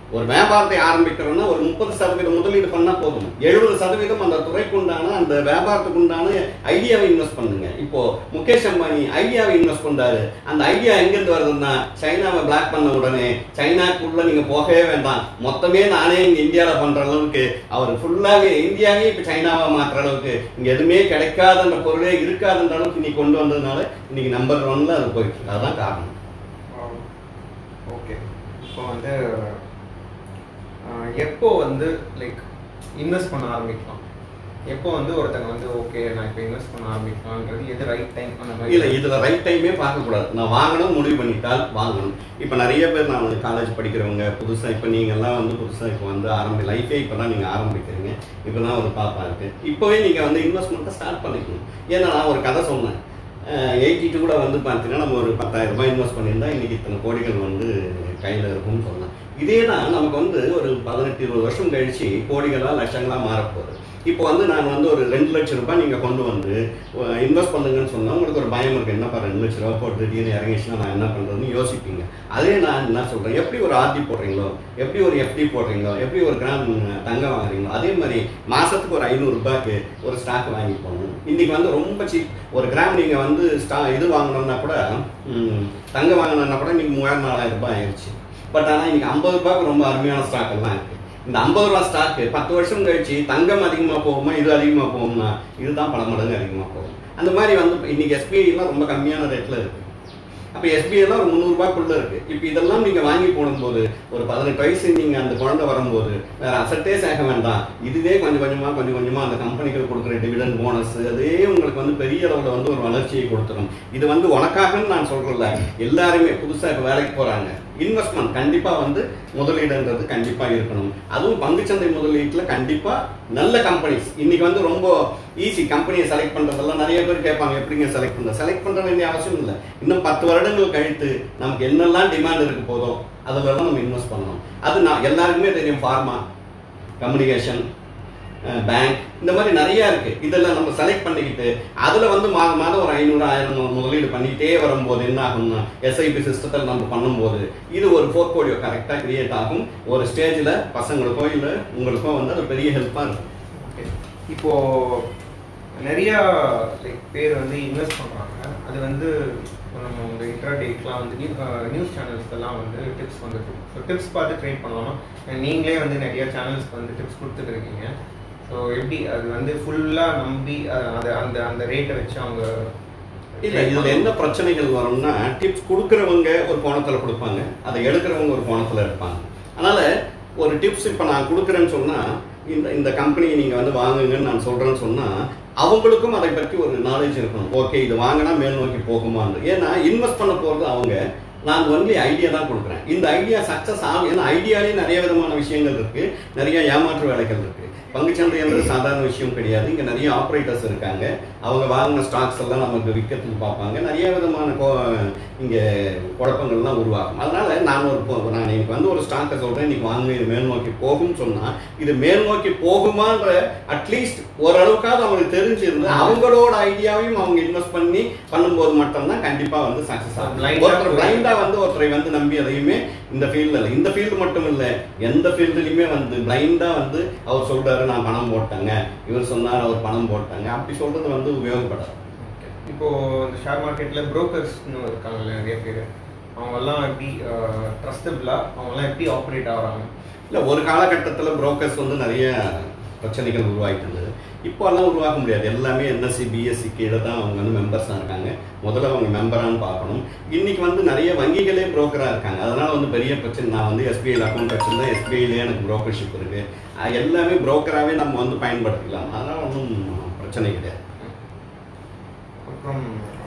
ஒரு வியாபாரத்தை ஆரம்பிக்கிறோம்னா ஒரு முப்பது சதவீதம் முதலீடு பண்ணா போதும் எழுபது சதவீதம் அந்த துறைக்கு உண்டான அந்த வியாபாரத்துக்கு உண்டான ஐடியாவை இன்வெஸ்ட் பண்ணுங்க இப்போ முகேஷ் அம்பானி ஐடியாவை இன்வெஸ்ட் பண்றாரு அந்த ஐடியா எங்கிருந்து வருதுன்னா சைனாவை பிளாக் பண்ண உடனே சைனாக்குள்ள நீங்க போகவே வேண்டாம் மொத்தமே நானே இங்க இந்தியாவில் பண்ற அளவுக்கு அவர் ஃபுல்லாவே இந்தியாவே இப்ப சைனாவா மாத்துற அளவுக்கு இங்க எதுவுமே கிடைக்காதுன்ற பொருளே இருக்காதுன்ற அளவுக்கு இன்னைக்கு கொண்டு வந்ததுனால இன்னைக்கு நம்பர் ஒன்ல அது போயிட்டு இருக்கு அதுதான் காரணம் ஓகே இப்போ வந்து ஆஹ், எப்போ வந்து லைக் இன்வெஸ்ட் பண்ண ஆரம்பிக்கலாம் எப்போ வந்து ஒருத்தங்க வந்து ஓகே நான் இப்போ இன்வெஸ்ட் பண்ண ஆரம்பிக்கலாம்ன்றது எது ரைட் டைம் அந்த மாதிரி இல்ல இதுல ரைட் டைமே பார்க்க கூடாது நான் வாங்கணும் முடிவு பண்ணிட்டால் வாங்கணும் இப்ப நிறைய பேர் நான் வந்து காலேஜ் படிக்கிறவங்க புதுசா இப்ப நீங்க எல்லாம் வந்து புதுசா இப்போ வந்து ஆரம்பி லைஃபே இப்பதான் நீங்க ஆரம்பிக்கிறீங்க இப்பதான் ஒரு பாப்பா இருக்கு இப்போவே நீங்க வந்து இன்வெஸ்ட்மெண்ட்டை ஸ்டார்ட் பண்ணிக்கணும் ஏன்னா நான் ஒரு கதை சொன்னேன் எயிட்டி டூ கூட வந்து பார்த்தீங்கன்னா நம்ம ஒரு பத்தாயிரம் ரூபாய் இன்வெஸ்ட் பண்ணியிருந்தா இன்னைக்கு இத்தனை கோடிகள் வந்து கையில் இருக்கும்னு சொன்னேன் இதே தான் நமக்கு வந்து ஒரு பதினெட்டு இருபது வருஷம் கழிச்சு கோடிகளா லட்சங்களா மாறப்போகுது இப்போ வந்து நான் வந்து ஒரு ரெண்டு லட்சம் ரூபாய் நீங்கள் கொண்டு வந்து இன்வெஸ்ட் பண்ணுங்கன்னு சொன்னால் உங்களுக்கு ஒரு பயம் இருக்கு என்னப்பா ரெண்டு லட்ச ரூபா போட்டு திடீர்னு இறங்கிச்சுன்னா நான் என்ன பண்ணுறதுன்னு யோசிப்பீங்க அதே நான் என்ன சொல்கிறேன் எப்படி ஒரு ஆர்டி போடுறீங்களோ எப்படி ஒரு எஃப்டி போடுறீங்களோ எப்படி ஒரு கிராம் தங்கம் வாங்குறீங்களோ அதே மாதிரி மாதத்துக்கு ஒரு ஐநூறு ரூபாய்க்கு ஒரு ஸ்டாக் வாங்கி போகணும் இன்னைக்கு வந்து ரொம்ப சீப் ஒரு கிராம் நீங்கள் வந்து ஸ்டா இது வாங்கணும்னா கூட ம், தங்கம் வாங்கணும்னா கூட இன்னைக்கு மூவாயிரம் நாலாயிரம் ரூபாய் ஆயிடுச்சு பட் ஆனால் இன்னைக்கு ஐம்பது ரூபாய்க்கு ரொம்ப அருமையான ஸ்டாக் எல்லாம் இருக்கு இந்த ஐம்பது ரூபா ஸ்டாக்கு பத்து வருஷம் கழிச்சு தங்கம் அதிகமாக போகுமா இது அதிகமாக போகும்னா இதுதான் பல மடங்கு அதிகமாக போகும் அந்த மாதிரி வந்து இன்னைக்கு SBI எல்லாம் ரொம்ப கம்மியான ரேட்டில் இருக்கு அப்போ எஸ்பிஐலாம் ஒரு முந்நூறுபாக்குள்ள இருக்கு இப்போ இதெல்லாம் நீங்க வாங்கி போடும்போது ஒரு பதினெட்டு வயசு நீங்க அந்த குழந்தை வரும்போது வேற அசட்டே சேர்க்க வேண்டாம் இதுவே கொஞ்சம் கொஞ்சமா கொஞ்சம் கொஞ்சமா அந்த கம்பெனிகள் கொடுக்குற டிவிடன் போனஸ் அதே உங்களுக்கு வந்து பெரிய அளவுல வந்து ஒரு வளர்ச்சியை கொடுத்துரும் இது வந்து உனக்காகன்னு நான் சொல்றேன்ல எல்லாருமே புதுசா இப்போ வேலைக்கு போறாங்க இன்வெஸ்ட்மெண்ட் கண்டிப்பா வந்து முதலீடுன்றது கண்டிப்பா இருக்கணும் அதுவும் பங்குச்சந்தை முதலீட்டுல கண்டிப்பா நல்ல கம்பெனிஸ் இன்னைக்கு வந்து ரொம்ப ஈஸி கம்பெனியை செலக்ட் பண்றதெல்லாம் நிறைய பேர் கேட்பாங்க எப்படிங்க செலக்ட் பண்ற செலக்ட் பண்ற வேண்டிய அவசியம் இல்லை இன்னும் பத்து வருடங்கள் கழித்து நமக்கு என்னெல்லாம் டிமாண்ட் இருக்கு போதோ அதுல எல்லாம் நம்ம இன்வெஸ்ட் பண்ணணும் அது நான் எல்லாருக்குமே தெரியும் ஃபார்மா கம்யூனிகேஷன் பேங்க் இந்த மாதிரி நிறைய இருக்கு இதெல்லாம் நம்ம செலக்ட் பண்ணிக்கிட்டு அதுல வந்து மாதம் மாதம் ஒரு ஐநூறு ஆயிரம் முதலீடு பண்ணிட்டே வரும்போது என்ன ஆகும்னா எஸ்ஐபி சிஸ்டத்தில் நம்ம பண்ணும்போது இது ஒரு போர்ட்போலியோ கரெக்டாக கிரியேட் ஆகும் ஒரு ஸ்டேஜில் பசங்களுக்கோ இல்லை உங்களுக்கோ வந்து அது பெரிய ஹெல்ப்பாக இருக்கும் Okay. இப்போ நிறைய லைக் பேர் வந்து இன்வெஸ்ட் பண்றாங்க அது வந்து இப்போ நம்ம இந்த இன்டர்டேட்லாம் வந்து நியூஸ் சேனல்ஸ்க்கெல்லாம் வந்து டிப்ஸ் வந்துட்டு ஸோ டிப்ஸ் பார்த்து ட்ரேட் பண்ணலாமா நீங்களே வந்து நிறைய சேனல்ஸ்க்கு வந்து டிப்ஸ் கொடுத்துட்டு இருக்கீங்க ஸோ எப்படி அது வந்து ஃபுல்லாக நம்பி அஹ், அது அந்த அந்த ரேட்டை வச்சு அவங்க இல்ல இதுல என்ன பிரச்சனைகள் வரும்னா டிப்ஸ் கொடுக்கறவங்க ஒரு கோணத்துல கொடுப்பாங்க அதை எடுக்கிறவங்க ஒரு கோணத்துல இருப்பாங்க அதனால ஒரு டிப்ஸ் இப்ப நான் கொடுக்குறேன்னு சொன்னா இந்த இந்த கம்பெனியை நீங்க வந்து வாங்குங்கன்னு நான் சொல்றேன்னு சொன்னா அவங்களுக்கும் அதை பற்றி ஒரு நாலேஜ் இருக்கணும் ஓகே இது வாங்கினா மேல் நோக்கி போகுமான்னு ஏன்னா இன்வெஸ்ட் பண்ண போறது அவங்க நான் ஒன்லி ஐடியா தான் கொடுக்குறேன் இந்த ஐடியா சக்சஸ் ஆகும் ஏன்னா ஐடியாலே நிறைய விதமான விஷயங்கள் இருக்கு நிறைய ஏமாற்று வேலைகள் இருக்கு பங்குச்சந்தை என்பது சாதாரண விஷயம் கிடையாது இங்க நிறைய ஆப்ரேட்டர்ஸ் இருக்காங்க அவங்க வாங்கின ஸ்டாக்ஸ் எல்லாம் நமக்கு விற்கிறதுக்கு பார்ப்பாங்க நிறைய விதமான கோ இங்க குழப்பங்கள்லாம் உருவாகும் அதனால நான் ஒரு இப்போ நான் இன்னைக்கு வந்து ஒரு ஸ்டாக்கை சொல்றேன் இன்னைக்கு வாங்க இது மேல் நோக்கி போகும்னு சொன்னா இது மேல் நோக்கி போகுமான்ற அட்லீஸ்ட் ஓரளவுக்காவது அவங்களுக்கு தெரிஞ்சிருந்து அவங்களோட ஐடியாவையும் அவங்க இன்வெஸ்ட் பண்ணி பண்ணும்போது மட்டும்தான் கண்டிப்பா வந்து சக்சஸ் ஆகும் Blind ஆ ஒருத்தர் பிளைண்டா வந்து ஒருத்தரை வந்து நம்பி அதையுமே இந்த ஃபீல்டில் இல்லை இந்த ஃபீல்டு மட்டும் இல்லை எந்த ஃபீல்டுலையுமே வந்து பிளைண்டா வந்து அவர் சொல்றாரு நான் பணம் போட்டேங்க இவர் சொன்னார் அவர் பணம் போட்டாங்க அப்படி சொல்றது வந்து உபயோகப்படாது இப்போ இந்த ஷேர் மார்க்கெட்ல புரோக்கர்ஸ்னு இருக்காங்கல்ல நிறைய பேர் அவங்கெல்லாம் எப்படி ட்ரஸ்டபிளா அவங்கெல்லாம் எப்படி ஆப்ரேட் ஆகுறாங்க இல்லை ஒரு காலகட்டத்தில் புரோக்கர்ஸ் வந்து நிறைய பிரச்சனைகள் உருவாகிட்டு இருந்தது இப்போ எல்லாம் உருவாக்க முடியாது எல்லாமே என்எஸ்சி பிஎஸ்சி கீழே தான் அவங்க வந்து மெம்பர்ஸாக இருக்காங்க முதல்ல அவங்க மெம்பரான்னு பார்க்கணும் இன்னைக்கு வந்து நிறைய வங்கிகளே புரோக்கராக இருக்காங்க அதனால வந்து பெரிய பிரச்சனை நான் வந்து எஸ்பிஐல அக்கௌண்ட் வச்சிருந்தேன் எஸ்பிஐலே எனக்கு புரோக்கர்ஷிப் இருக்கு அஹ் எல்லாமே புரோக்கராகவே நம்ம வந்து பயன்படுத்திக்கலாம் அதனால ஒன்றும் பிரச்சனை கிடையாது அப்புறம்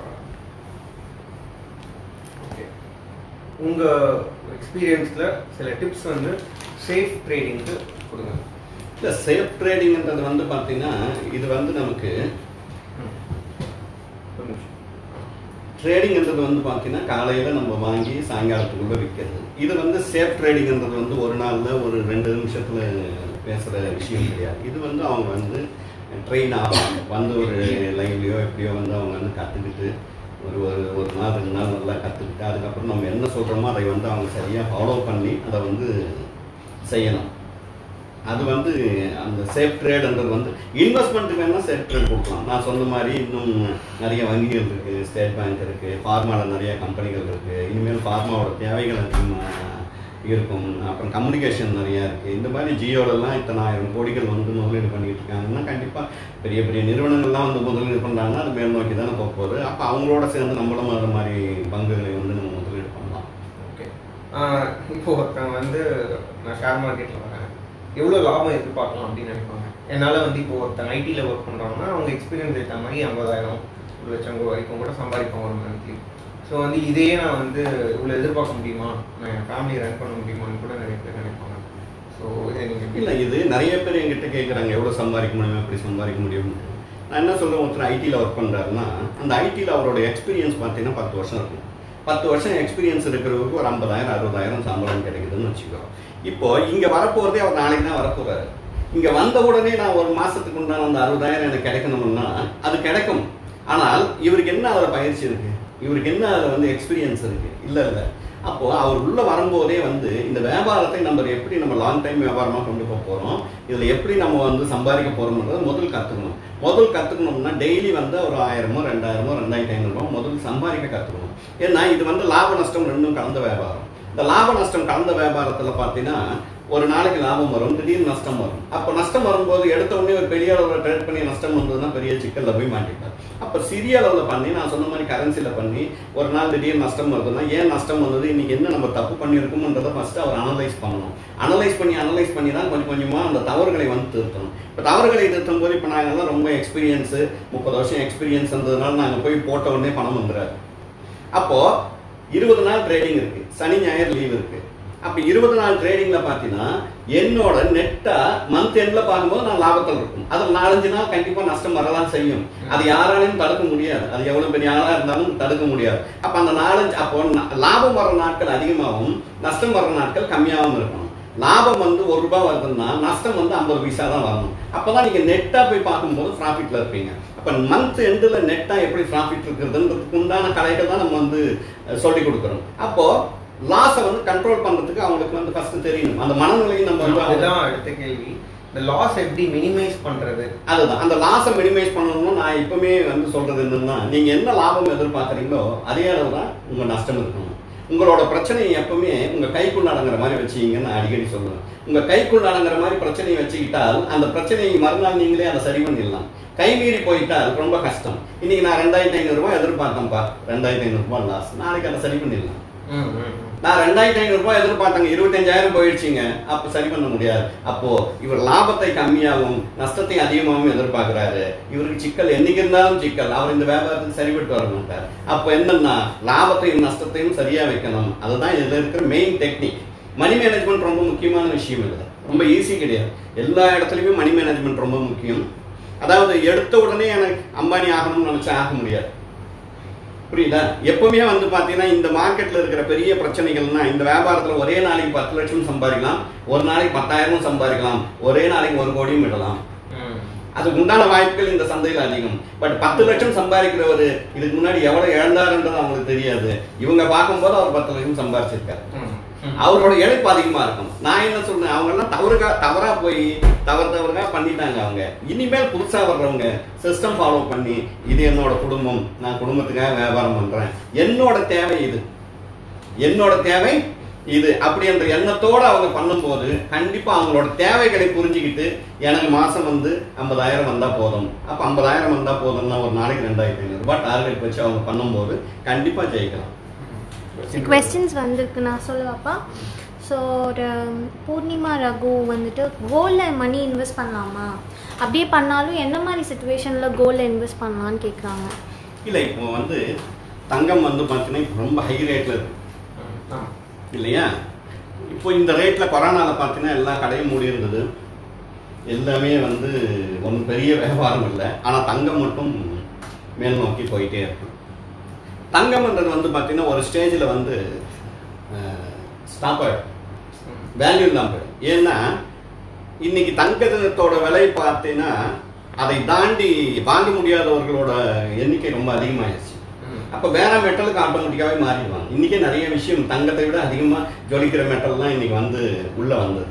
ஓகே உங்க எக்ஸ்பீரியன்ஸ்ல சில டிப்ஸ் வந்து சேஃப் ட்ரேடிங்க்கு கொடுங்க இல்லை சேஃப் ட்ரேடிங்ன்றது வந்து பார்த்தீங்கன்னா இது வந்து நமக்கு ம். ஒரு நிமிஷம். ட்ரேடிங்ன்றது வந்து பார்த்தீங்கன்னா காலையில் நம்ம வாங்கி சாயங்காலத்துக்குள்ளே விற்கிறது இது வந்து சேஃப் ட்ரேடிங்ன்றது வந்து ஒரு நாளில் ஒரு ரெண்டு நிமிஷத்தில் பேசுகிற விஷயம் கிடையாது இது வந்து அவங்க வந்து ட்ரெயின் ஆகும் வந்து ஒரு லைவ்லையோ எப்படியோ வந்து அவங்க வந்து கற்றுக்கிட்டு ஒரு ஒரு ஒரு நாள் ரெண்டு நாள் நல்லா கற்றுக்கிட்டு அதுக்கப்புறம் நம்ம என்ன சொல்கிறோமோ அதை வந்து அவங்க சரியாக ஃபாலோ பண்ணி அதை வந்து செய்யணும் அது வந்து அந்த சேஃப் ட்ரேடுன்றது வந்து இன்வெஸ்ட்மெண்ட்டுக்கு வேணால் சேஃப் ட்ரேட் கொடுக்கலாம் நான் சொன்ன மாதிரி இன்னும் நிறைய வங்கிகள் இருக்குது ஸ்டேட் பேங்க் இருக்குது ஃபார்மாவில் நிறைய கம்பெனிகள் இருக்குது இனிமேல் ஃபார்மாவோட தேவைகள் அதிகமாக இருக்கும் அப்புறம் கம்யூனிகேஷன் நிறையா இருக்குது இந்த மாதிரி ஜியோலெல்லாம் இத்தனை ஆயிரம் கோடிகள் வந்து முதலீடு பண்ணிட்டு இருக்காங்கன்னா கண்டிப்பாக பெரிய பெரிய நிறுவனங்கள்லாம் வந்து முதலீடு பண்ணுறாங்கன்னா அது மேல் நோக்கி தானே போக போகுது அப்போ அவங்களோட சேர்ந்து நம்மளும் அது மாதிரி பங்குகளை வந்து நம்ம முதலீடு பண்ணலாம் ஓகே இப்போ ஒருத்தவங்க வந்து நான் ஷேர் மார்க்கெட்டில் வரேன் எவ்வளோ லாபம் எதிர்பார்க்கலாம் அப்படின்னு நினைப்பாங்க என்னால் வந்து இப்போ ஒருத்தங்க ஐடியில் ஒர்க் பண்ணுறாங்கன்னா அவங்க எக்ஸ்பீரியன்ஸ் ஏற்ற மாதிரி ஐம்பதாயிரம் ஒரு லட்சம் வரைக்கும் கூட சம்பாதிப்பாங்க ஒரு மந்த்லி ஸோ வந்து இதையே நான் வந்து இவ்வளோ எதிர்பார்க்க முடியுமா நான் என் ஃபேமிலியை ரன் பண்ண முடியுமான்னு கூட நிறைய பேர் நினைப்பாங்க ஸோ இதை நீங்கள் இல்லை இது நிறைய பேர் எங்கிட்ட கேட்குறாங்க எவ்வளோ சம்பாதிக்க முடியும் எப்படி சம்பாதிக்க முடியும் நான் என்ன சொல்கிறேன் ஒருத்தர் ஐடியில் ஒர்க் பண்ணுறாருன்னா அந்த ஐடியில் அவரோட எக்ஸ்பீரியன்ஸ் பார்த்தீங்கன்னா பத்து வருஷம் இருக்கும் பத்து வருஷம் எக்ஸ்பீரியன்ஸ் இருக்கிறவருக்கு ஒரு ஐம்பதாயிரம் அறுபதாயிரம் சம்பளம் கிடைக்குதுன்னு வச்சுக்கோ இப்போ இங்கே வரப்போகிறதே அவர் நாளைக்கு தான் வரப்போகிறாரு இங்கே வந்த உடனே நான் ஒரு மாதத்துக்கு உண்டான அந்த அறுபதாயிரம் எனக்கு கிடைக்கணும்னா அது கிடைக்கும் ஆனால் இவருக்கு என்ன அதில் பயிற்சி இருக்கு இவருக்கு என்ன அதில் வந்து எக்ஸ்பீரியன்ஸ் இருக்கு இல்லை இல்லை அப்போ அவர் உள்ள வரும்போதே வந்து இந்த வியாபாரத்தை நம்ம எப்படி நம்ம லாங் டைம் வியாபாரமாக கொண்டு போக போகிறோம் இதில் எப்படி நம்ம வந்து சம்பாதிக்க போகிறோம்ன்றதை முதல் கற்றுக்கணும் முதல் கற்றுக்கணும்னா டெய்லி வந்து ஒரு ஆயிரமோ ரெண்டாயிரமோ ரெண்டாயிரத்தி ஐநூறுமோ முதல் சம்பாதிக்க கற்றுக்கணும் ஏன்னா இது வந்து லாப நஷ்டம் ரெண்டும் கலந்த வியாபாரம் இந்த லாப நஷ்டம் கலந்த வியாபாரத்தில் பார்த்தீங்கன்னா ஒரு நாளைக்கு லாபம் வரும் திடீர்னு நஷ்டம் வரும் அப்போ நஷ்டம் வரும்போது எடுத்த உடனே ஒரு பெரிய அளவில் ட்ரேட் பண்ணி நஷ்டம் வந்ததுன்னா பெரிய சிக்கலில் போய் மாட்டிப்பார் அப்போ சிறிய அளவில் பண்ணி நான் சொன்ன மாதிரி கரன்சியில் பண்ணி ஒரு நாள் திடீர்னு நஷ்டம் வருதுன்னா ஏன் நஷ்டம் வந்தது இன்னைக்கு என்ன நம்ம தப்பு பண்ணியிருக்கோம்ன்றதை ஃபஸ்ட்டு அவர் அனலைஸ் பண்ணணும் அனலைஸ் பண்ணி அனலைஸ் பண்ணி தான் கொஞ்சம் கொஞ்சமாக அந்த தவறுகளை வந்து திருத்தணும் இப்போ தவறுகளை திருத்தும் போது இப்போ நாங்கள்லாம் ரொம்ப எக்ஸ்பீரியன்ஸு முப்பது வருஷம் எக்ஸ்பீரியன்ஸ் இருந்ததுனால நாங்கள் போய் போட்ட உடனே பணம் வந்துடாது அப்போ இருபது நாள் ட்ரேடிங் இருக்கு சனி ஞாயிறு லீவ் இருக்கு அப்ப இருபது நாள் ட்ரேடிங்ல பாத்தீங்கன்னா என்னோட நெட்டா மந்த் எண்ட்ல பார்க்கும்போது நான் லாபத்தில் இருக்கும் அது நாலஞ்சு நாள் கண்டிப்பா நஷ்டம் வரதான் செய்யும் அது யாராலையும் தடுக்க முடியாது அது எவ்வளவு பெரிய ஆளா இருந்தாலும் தடுக்க முடியாது அப்ப அந்த நாலஞ்சு அப்போ ந- லாபம் வர நாட்கள் அதிகமாகவும் நஷ்டம் வர நாட்கள் கம்மியாகவும் இருக்கணும் லாபம் வந்து ஒரு ரூபாய் வருதுன்னா நஷ்டம் வந்து ஐம்பது பைசா தான் வரணும் அப்பதான் நீங்க நெட்டா போய் பார்க்கும்போது ப்ராஃபிட்ல இருப்பீங்க அப்ப மந்த் எண்டில் நெட்டா எப்படி ப்ராஃபிட் இருக்கிறதுன்றதுக்கு உண்டான கலைகள் தான் நம்ம வந்து அஹ், சொல்லி கொடுக்குறோம் அப்போ லாஸை வந்து கண்ட்ரோல் பண்றதுக்கு அவங்களுக்கு வந்து ஃபர்ஸ்ட் தெரியணும் அந்த மனநிலையும் நம்ம வந்து அவங்க- அதுதான் அடுத்த கேள்வி இந்த லாஸ் எப்படி மினிமைஸ் பண்றது அதுதான் அந்த லாஸை மினிமைஸ் பண்ணணும்னா நான் இப்பவுமே வந்து சொல்றது என்னன்னா நீங்க என்ன லாபம் எதிர்பார்க்குறீங்களோ அதே அளவு தான் உங்க நஷ்டம் இருக்கணும் உங்களோட பிரச்சனையை எப்பவுமே உங்க கைக்குள்ள அடங்குற மாதிரி வச்சுக்கீங்கன்னு நான் அடிக்கடி சொல்லுவேன் உங்க கைக்குள்ள அடங்குற மாதிரி பிரச்சனையை வச்சுக்கிட்டால் அந்த பிரச்சனையை மறுநாள் நீங்களே அதை சரி பண்ணிடலாம் கை மீறி போயிட்டால் ரொம்ப கஷ்டம் இன்னைக்கு நான் ரெண்டாயிரத்தி ஐநூறு ரூபாய் எதிர்பார்த்தேன்ப்பா ரெண்டாயிரத்தி ஐநூறு ரூபாய் லாஸ் நாளைக்கு அதை சரி பண்ணிடலாம் ம், ம், ம். நான் ரெண்டாயிரத்தி ஐநூறு ரூபாய் எதிர்பார்த்தேங்க இருபத்தஞ்சாயிரம் போயிடுச்சுங்க அப்ப சரி பண்ண முடியாது அப்போ இவர் லாபத்தை கம்மியாகவும் நஷ்டத்தை அதிகமாகவும் எதிர்பார்க்கிறாரு இவருக்கு சிக்கல் என்னைக்கு இருந்தாலும் சிக்கல் அவர் இந்த வியாபாரத்துக்கு சரிபட்டு வர மாட்டார் அப்போ என்னன்னா லாபத்தையும் நஷ்டத்தையும் சரியா வைக்கணும் அதுதான் இதுல இருக்கிற மெயின் டெக்னிக் மணி மேனேஜ்மெண்ட் ரொம்ப முக்கியமான விஷயம் இல்லை ரொம்ப ஈஸி கிடையாது எல்லா இடத்துலையுமே மணி மேனேஜ்மெண்ட் ரொம்ப முக்கியம் அதாவது எடுத்த உடனே எனக்கு அம்பானி ஆகணும்னு நினைச்சா ஆக முடியாது புரியுதா எப்பவுமே வந்து பாத்தீங்கன்னா இந்த மார்க்கெட்ல இருக்கிற பெரிய பிரச்சனைகள்னா இந்த வியாபாரத்துல ஒரே நாளைக்கு பத்து லட்சம் சம்பாதிக்கலாம் ஒரு நாளைக்கு பத்தாயிரமும் சம்பாதிக்கலாம் ஒரே நாளைக்கு ஒரு கோடியும் விடலாம் ம். அதுக்கு உண்டான வாய்ப்புகள் இந்த சந்தையில் அதிகம் பட் பத்து லட்சம் சம்பாதிக்கிறவர் இதுக்கு முன்னாடி எவ்வளவு இழந்தாருன்றது அவங்களுக்கு தெரியாது இவங்க பார்க்கும்போது அவர் பத்து லட்சம் சம்பாதிச்சிருக்காரு ம், ம். அவரோட இழைப்பு அதிகமா இருக்கும் நான் என்ன சொல்றேன் அவங்க எல்லாம் தவறுகா தவறா போய் தவறு தவறுகா பண்ணிட்டாங்க அவங்க இனிமேல் புதுசா வர்றவங்க சிஸ்டம் ஃபாலோ பண்ணி இது என்னோட குடும்பம் நான் குடும்பத்துக்காக வியாபாரம் பண்றேன் என்னோட தேவை இது என்னோட தேவை இது அப்படி என்ற எண்ணத்தோட அவங்க பண்ணும்போது கண்டிப்பா அவங்களோட தேவைகளை புரிஞ்சுக்கிட்டு எனக்கு மாசம் வந்து ஐம்பதாயிரம் வந்தா போதும் அப்ப ஐம்பதாயிரம் வந்தா போதும்னா ஒரு நாளைக்கு ரெண்டாயிரத்தி ஐநூறு ரூபாய் டார்கெட் வச்சு அவங்க பண்ணும்போது கண்டிப்பா ஜெயிக்கலாம் கொஸ்டின்ஸ் வந்திருக்கு நான் சொல்லவாப்பா ஸோ ஒரு பூர்ணிமா ரகு வந்துட்டு கோல்டில் மணி இன்வெஸ்ட் பண்ணலாமா அப்படியே பண்ணாலும் என்ன மாதிரி சுச்சுவேஷனில் கோல்டில் இன்வெஸ்ட் பண்ணலான்னு கேட்குறாங்க இல்லை இப்போ வந்து தங்கம் வந்து பார்த்தீங்கன்னா இப்போ ரொம்ப ஹை ரேட்ல இருக்கு ம், ஆமா. இல்லையா இப்போ இந்த ரேட்ல கொரோனால பார்த்தீங்கன்னா எல்லா கடையும் மூடி இருந்தது எல்லாமே வந்து ஒன்றும் பெரிய வியாபாரம் இல்லை ஆனால் தங்கம் மட்டும் மேல் நோக்கி போயிட்டே இருக்கு தங்கம்ன்றது வந்து பார்த்தீங்கன்னா ஒரு ஸ்டேஜில் வந்து ஸ்டாப் ஆகிடும் ம். வேல்யூ இல்லாமல் போயிடும் ஏன்னா இன்னைக்கு தங்கத்தோட விலை பார்த்தீங்கன்னா அதை தாண்டி வாங்க முடியாதவர்களோட எண்ணிக்கை ரொம்ப அதிகமாகிடுச்சு ம். அப்போ வேற மெட்டலுக்கு ஆட்டோமேட்டிக்காகவே மாறிடுவாங்க இன்னைக்கே நிறைய விஷயம் தங்கத்தை விட அதிகமாக ஜொலிக்கிற மெட்டல்லாம் இன்னைக்கு வந்து உள்ள வந்துருச்சு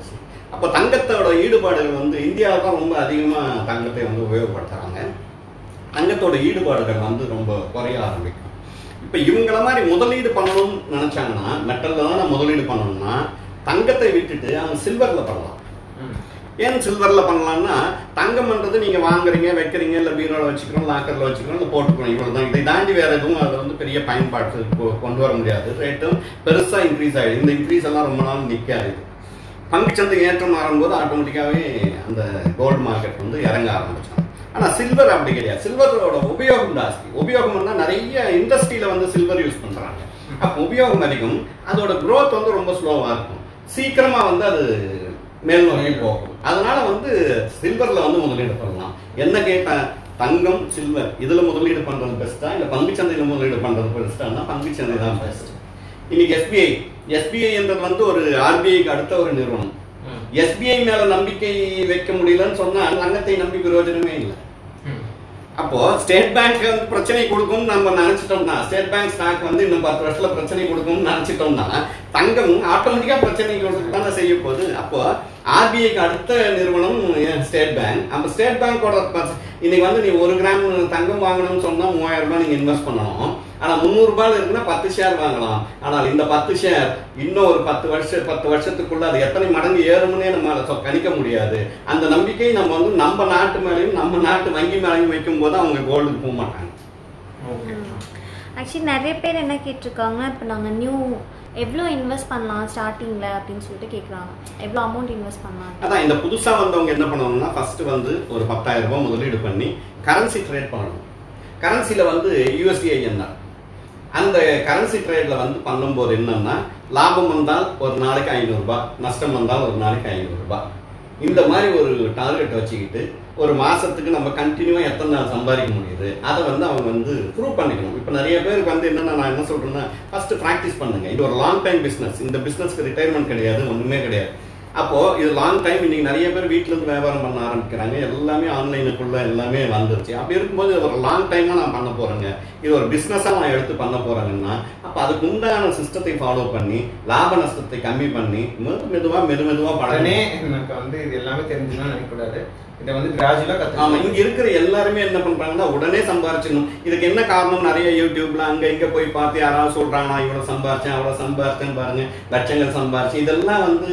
அப்போ தங்கத்தோட ஈடுபாடுகள் வந்து இந்தியாவில் தான் ரொம்ப அதிகமாக தங்கத்தை வந்து உபயோகப்படுத்துகிறாங்க தங்கத்தோட ஈடுபாடுகள் வந்து ரொம்ப குறைய ஆரம்பிக்கும் இப்போ இவங்கள மாதிரி முதலீடு பண்ணணும்னு நினச்சாங்கன்னா மெட்டலில் தான் முதலீடு பண்ணணும்னா தங்கத்தை விட்டுட்டு அவங்க சில்வரில் பண்ணலாம் ம். ஏன் சில்வரில் பண்ணலாம்னா தங்கம்ன்றது நீங்கள் வாங்குறீங்க வைக்கிறீங்க இல்லை பீரோவில் வச்சுக்கிறோம் லாக்கரில் வச்சுக்கிறோம் இல்லை போட்டுக்கிறோம் இவ்வளோ தான் இதை தாண்டி வேறு எதுவும் அதில் வந்து பெரிய பயன்பாட்டு கொ- கொண்டு வர முடியாது ரேட்டும் பெருசாக இன்க்ரீஸ் ஆகிடுது இந்த இன்க்ரீஸ் எல்லாம் ரொம்ப நாள் நிற்காது பங்குச்சந்தை ஏற்றம் ஆகும்போது ஆட்டோமேட்டிக்காகவே அந்த கோல்டு மார்க்கெட் வந்து இறங்க ஆரம்பிச்சோம் ஆனால் சில்வர் அப்படி கிடையாது சில்வரோட உபயோகம் ஜாஸ்தி உபயோகம்னா நிறைய இண்டஸ்ட்ரியில் வந்து சில்வர் யூஸ் பண்ணுறாங்க அப்போ உபயோகம் அதிகம் அதோட growth வந்து ரொம்ப ஸ்லோவாக இருக்கும் சீக்கிரமாக வந்து அது மேல் நோக்கி போகும் அதனால வந்து சில்வரில் வந்து முதலீடு பண்ணலாம் என்ன கேட்டா தங்கம் சில்வர் இதில் முதலீடு பண்ணுறது பெஸ்ட்டா இல்லை பங்குச்சந்தையில் முதலீடு பண்ணுறது பெஸ்ட்டானா பங்குச்சந்தை தான் பெஸ்ட் இன்னைக்கு எஸ்பிஐ எஸ்பிஐ என்றது வந்து ஒரு ஆர்பிஐக்கு அடுத்த ஒரு நிறுவனம் ம். எஸ்பிஐ மேல நம்பிக்கை வைக்க முடியலன்னு சொன்னா தங்கத்தை நம்பி பிரயோஜனமே இல்லை ம். அப்போ ஸ்டேட் பேங்க் வந்து பிரச்சனை கொடுக்கும் நம்ம நினைச்சிட்டோம்னா ஸ்டேட் பேங்க் ஸ்டாக் வந்து இன்னும் பத்து வருஷத்துல பிரச்சனை கொடுக்கும்னு நினைச்சிட்டோம்னா தங்கம் ஆட்டோமேட்டிக்கா பிரச்சனை கொடுத்து தானே செய்ய போகுது அப்போ ஆர்பிஐக்கு அடுத்த நிறுவனம் ஸ்டேட் பேங்க் அந்த ஸ்டேட் பேங்கோட இன்னைக்கு வந்து நீ ஒரு கிராம் தங்கம் வாங்கணும்னு சொன்னா மூவாயிரம் ரூபாய் நீங்க இன்வெஸ்ட் பண்ணணும் ஆனா முந்நூறு ரூபாய் இருக்குன்னா பத்து ஷேர் வாங்கலாம் ஆனால் இந்த பத்து ஷேர் இன்னும் ஒரு பத்து வருஷம் பத்து வருஷத்துக்குள்ள அது எத்தனை மடங்கு ஏறும்னே நம்ம சொ- கணிக்க முடியாது அந்த நம்பிக்கை நம்ம வந்து நம்ம நாட்டு மேலேயும் நம்ம நாட்டு வங்கி மேலேயும் வைக்கும் போது அவங்க கோல்டுக்கு போக மாட்டாங்க ஓகே ஆக்சுவலி நிறைய பேர் என்ன கேட்டிருக்காங்க இப்போ நாங்கள் நியூ எவ்வளோ இன்வெஸ்ட் பண்ணலாம் ஸ்டார்டிங்கில் அப்படின்னு சொல்லிட்டு கேட்குறாங்க எவ்வளோ அமௌண்ட் இன்வெஸ்ட் பண்ணலாம் அதான் இந்த புதுசா வந்தவங்க என்ன பண்ணணும்னா ஃபர்ஸ்ட் வந்து ஒரு பத்தாயிரம் ரூபாய் முதலீடு பண்ணி கரன்சி ட்ரேட் பண்ணணும் கரன்சில வந்து யூஎஸ்டிஐஎன்ஆர் அந்த கரன்சி ட்ரேட்ல வந்து பண்ணும்போது என்னன்னா லாபம் வந்தால் ஒரு நாளைக்கு ஐநூறுரூபா நஷ்டம் வந்தால் ஒரு நாளைக்கு ஐநூறுரூபா இந்த மாதிரி ஒரு டார்கெட் வச்சுக்கிட்டு ஒரு மாசத்துக்கு நம்ம கண்டினியூவா எத்தனை நாள் சம்பாதிக்க முடியுது அதை வந்து அவங்க வந்து ப்ரூவ் பண்ணிக்கணும் இப்போ நிறைய பேருக்கு வந்து என்னன்னா நான் என்ன சொல்றேன்னா ஃபர்ஸ்ட் ப்ராக்டிஸ் பண்ணுங்க இது ஒரு லாங் டைம் பிசினஸ் இந்த பிசினஸ்க்கு ரிட்டையர்மெண்ட் கிடையாது ஒண்ணுமே கிடையாது அப்போ இது லாங் டைம் இன்னைக்கு நிறைய பேர் வீட்ல இருந்து வியாபாரம் பண்ண ஆரம்பிக்கிறாங்க எல்லாமே ஆன்லைனுக்குள்ள எல்லாமே வந்துருச்சு அப்படி இருக்கும்போது இது ஒரு லாங் டைமா நான் பண்ண போறேங்க இது ஒரு பிசினஸா நான் எடுத்து பண்ண போறேங்கன்னா அப்ப அதுக்கு உண்டான சிஸ்டத்தை ஃபாலோ பண்ணி லாப நஷ்டத்தை கம்மி பண்ணி மெது மெதுவா மெது மெதுவா உடனே பழனே எனக்கு வந்து இது எல்லாமே தெரிஞ்சுலாம் நினைக்கக்கூடாது இதை வந்து கிராஜுவலா ஆமா கத்துக்கணும் இங்க இருக்கிற எல்லாருமே என்ன பண்றாங்கன்னா உடனே சம்பாரிச்சிடணும் இதுக்கு என்ன காரணம் நிறைய யூடியூப்ல அங்க இங்க போய் பார்த்து யாராவது சொல்றாங்க நான் இவ்வளவு சம்பாரிச்சேன் அவ்வளவு சம்பாரிச்சேன் பாருங்க லட்சங்கள் சம்பாரிச்சேன் இதெல்லாம் வந்து